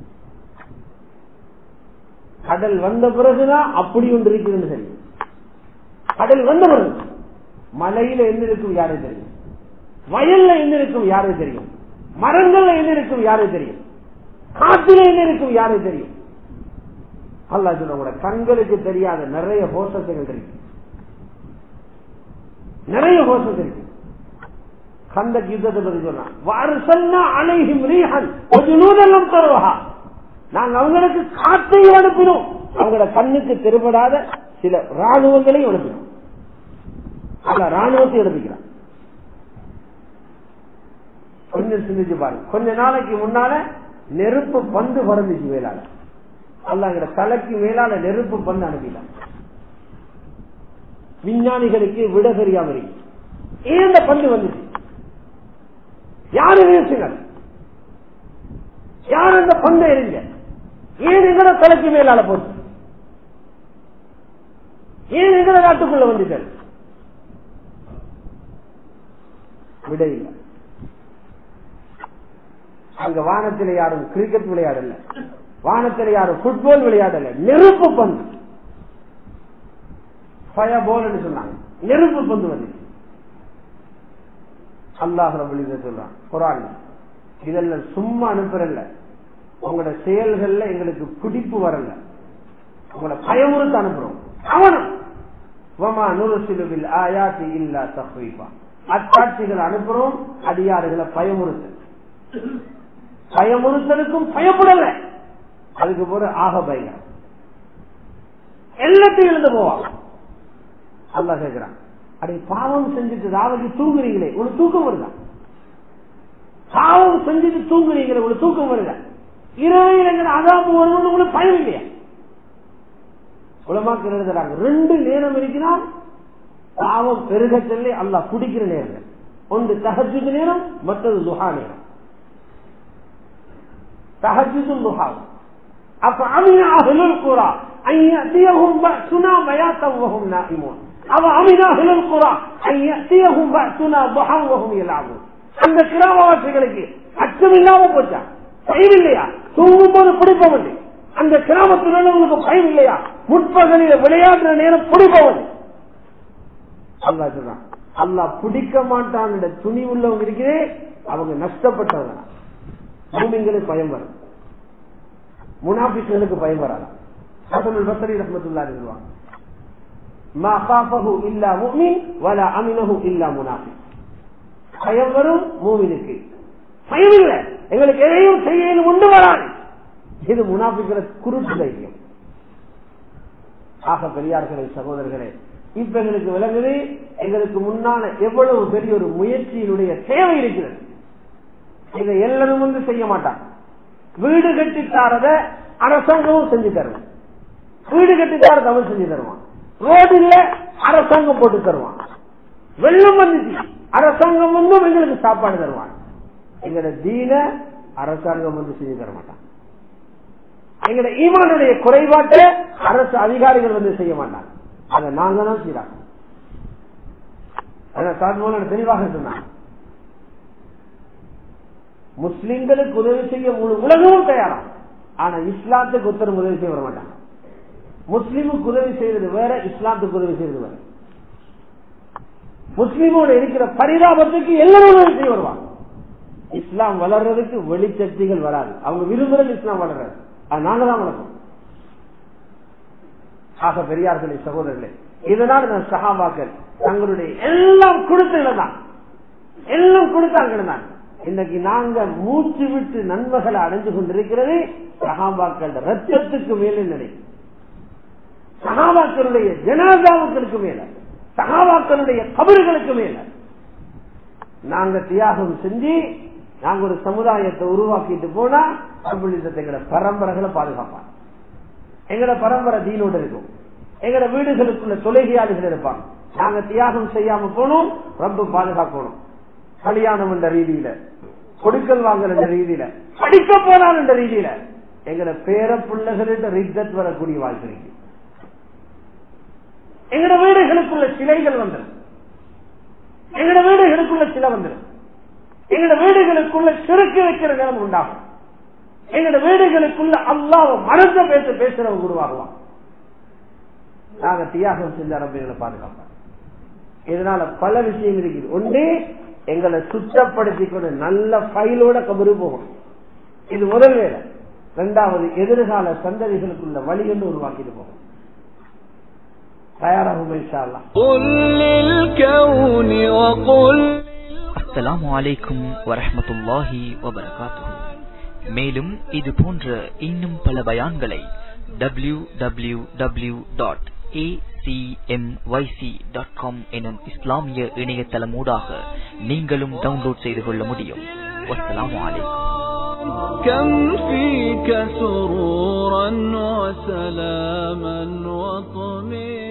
கடல் வந்த பிறகுதான் அப்படி ஒன்று இருக்குதுன்னு தெரியும் கடல் வந்த பிறகு மலையில என்ன இருக்கும் யாரும் தெரியும் வயல்ல என்ன இருக்கும் யாரும் தெரியும் மரங்கள்ல என்ன இருக்கும் யாரும் தெரியும் காத்துல என்ன இருக்கும் யாரும் தெரியும் அல்லா சொல்ல கூட கண்களுக்கு தெரியாத நிறைய போஷத்தைகள் இருக்கு நிறைய போஷத்தை இருக்கு கந்த யுத்தத்தை பத்தி சொன்னான் வாரசன்னா அலைஹிம் ரீஹன் ஒரு நூதெல்லாம் தருவா நாங்க அவங்களுக்கு காற்றையும் அனுப்பினோம் அவங்களோட கண்ணுக்கு திருப்படாத சில ராணுவங்களையும் அனுப்பினோம் அல்ல ராணுவத்தை அனுப்பிக்கிறான் கொஞ்சம் சிந்திச்சு பாருங்க கொஞ்ச நாளைக்கு முன்னால நெருப்பு பந்து பறந்துச்சு மேலால அல்லாங்கிற தலைக்கு மேலால நெருப்பு பந்து அனுப்பிட்டான் விஞ்ஞானிகளுக்கு விட தெரியாம இருக்கு ஏன் இந்த பந்து வந்துச்சு யாரு வீசுங்கள் யார் அந்த பந்தை எறிஞ்ச ஏன் எங்கட தலைக்கு மேலால போச்சு ஏன் எங்கட நாட்டுக்குள்ள வந்துட்டது விட இல்லை அங்க வானத்தில் யாரும் கிரிக்கெட் விளையாடல வானத்தில் யாரும் புட்பால் விளையாடல நெருப்பு பந்து ஃபயர் போல் சொன்னாங்க நெருப்பு பந்து வந்து அல்லாஹ் ரபுல் இதை சொல்றான் குரான் இதெல்லாம் சும்மா அனுப்புறல உங்களோட செயல்கள்ல எங்களுக்கு பிடிப்பு வரல உங்களை பயமுறுத்த அனுப்புறோம் கவனம் வமா நுரசிலுவில் ஆயாத்தி இல்லா தஹ்வீபா அத்தாட்சிகள் அனுப்புறோம் அடியாறுகளை பயமுறுத்த பயமுறுத்தலுக்கும் பயப்படல அதுக்கு போற ஆக பயம் எல்லாத்தையும் எழுந்து போவான் அல்லா கேட்கிறான் அடே பாவம் செஞ்சுட்டு ராவதி தூங்குறீங்களே உனக்கு தூக்கம் வருதா பாவம் செஞ்சுட்டு தூங்குறீங்களே உங்களுக்கு தூக்கம் வருதா இரவையில் எங்க அதாபு வருவது உங்களுக்கு பயம் இல்லையா உலமாக்கள் எழுதுறாங்க ரெண்டு நேரம் இருக்கிறால் பாவம் பெருக செல்ல அல்லாஹ் குடிக்கிற நேரம் ஒன்று தகஜுது நேரம் மற்றது துஹா நேரம் தகஜுது துஹா அப்ப அமினா அஹ்லுல் குரா ஐயத்தியஹும் பஅசுனா பயாத்தம் வஹும் நாஇமூன் அவ அமினா அஹ்லுல் குரா ஐயத்தியஹும் பஅசுனா துஹா வஹும் யலஅபூன் அந்த கிராமவாசிகளுக்கு அச்சம் இல்லாம போச்சா பயம் இல்லையா தூங்கும் போது பிடிப்பவன் அந்த கிராமத்தில் உள்ளவங்களுக்கு பயம் இல்லையா முற்பகலில் விளையாடுற நேரம் பிடிப்பவன் அல்லா சொல்றான் அல்லா பிடிக்க மாட்டான் துணி உள்ளவங்க இருக்கிறே அவங்க நஷ்டப்பட்டவங்க பூமிங்களுக்கு பயம் வரும் முனாபிஸ்களுக்கு பயம் வராது ஹசனுல் பசரி ரஹமத்துல்லா சொல்லுவாங்க மா காஃபஹு இல்லா முஃமின் வலா அமினஹு இல்லா முனாஃபிக் பயம் வரும் மூமினுக்கு பயம் இல்லை எங்களுக்கு எதையும் செய்ய உண்டு வராது இது முனாபிக்கிற குருட்டு தைரியம் ஆக பெரியார்களே சகோதரர்களே இப்ப எங்களுக்கு விளங்குது எங்களுக்கு முன்னால எவ்வளவு பெரிய ஒரு முயற்சியினுடைய தேவை இருக்கிறது இதை எல்லாரும் வந்து செய்ய மாட்டாங்க வீடு கட்டி தாரத அரசாங்கமும் செஞ்சு தருவான் வீடு கட்டி தார தமிழ் செஞ்சு தருவான் ரோடு இல்ல அரசாங்கம் போட்டு தருவான் வெள்ளம் வந்துச்சு அரசாங்கம் வந்து எங்களுக்கு சாப்பாடு தருவான் எங்களோட தீன அரசாங்கம் வந்து செஞ்சு தர மாட்டான் எங்களோட ஈமானுடைய குறைபாட்டை அரசு அதிகாரிகள் வந்து செய்ய மாட்டாங்க அதை நாங்க தான் செய்யறாங்க தெளிவாக சொன்னாங்க முஸ்லிம்களுக்கு உதவி செய்ய முழு உலகமும் தயாரா ஆனா இஸ்லாத்துக்கு உத்தரவு உதவி செய்ய வர மாட்டாங்க முஸ்லீமுக்கு உதவி செய்யறது வேற இஸ்லாத்துக்கு உதவி செய்யறது வேற முஸ்லீமோட இருக்கிற பரிதாபத்துக்கு எல்லாரும் உதவி செய்ய வருவாங்க இஸ்லாம் வளர்றதுக்கு வெளிச்சக்திகள் வராது அவங்க விரும்புறது இஸ்லாம் வளர்றது அது நாங்க தான் வளர்க்கணும் ஆக பெரியார்களே சகோதரர்களே இதனால் நான் சகாபாக்கள் தங்களுடைய எல்லாம் கொடுத்ததுல தான் எல்லாம் கொடுத்தாங்க தான் இன்னைக்கு நாங்க மூச்சு விட்டு நன்மைகளை அடைஞ்சு கொண்டிருக்கிறது சகாபாக்கள் ரத்தத்துக்கு மேலே நிலை சகாபாக்களுடைய ஜனாதாவுக்களுக்கு மேல சகாபாக்களுடைய கபர்களுக்கு மேல நாங்க தியாகம் செஞ்சு நாங்க ஒரு சமுதாயத்தை உருவாக்கிட்டு போனா எங்களோட பரம்பரைகளை பாதுகாப்பாங்க எங்கட பரம்பரை தீனோடு இருக்கும் எங்கட வீடுகளுக்குள்ள தொலைகையாளிகள் இருப்பாங்க நாங்க தியாகம் செய்யாம போனோம் ரொம்ப பாதுகாக்கணும் கல்யாணம் என்ற ரீதியில கொடுக்கல் வாங்கல் என்ற ரீதியில படிக்க போனால் என்ற ரீதியில எங்கட பேர பிள்ளைகளிட்ட ரித்தத் வரக்கூடிய வாய்ப்பு இருக்கு எங்கட வீடுகளுக்குள்ள சிலைகள் வந்துடும் எங்கட வீடுகளுக்குள்ள சிலை வந்துடும் எங்கட வீடுகளுக்குள்ள சிறுக்கு வைக்கிற நிலம் உண்டாகும் எங்கட வீடுகளுக்குள்ள அல்லாவ மறந்த பேச பேசுறவங்க உருவாகுவான் நாங்க தியாகம் செஞ்ச அரபிகளை பாதுகாப்போம் இதனால பல விஷயம் இருக்குது ஒன்று எங்களை சுத்தப்படுத்தி கொண்டு நல்ல ஃபைலோட கபரு போகும் இது முதல் வேலை இரண்டாவது எதிர்கால சந்ததிகளுக்குள்ள வழி என்று உருவாக்கிட்டு போகும் தயாராகும் அஸ்ஸலாமு அலைக்கும் வரஹமத்துல்லாஹி வபரகாத்துஹு மேலும் இது போன்ற இன்னும் பல பயான்களை W W W dot acmyc.com எனும் இஸ்லாமிய இணையதளமூடாக நீங்களும் டவுன்லோட் செய்து கொள்ள முடியும் வஸ்ஸலாமு அலைக்கும் كم فيك سرورا وسلاما وطمئنا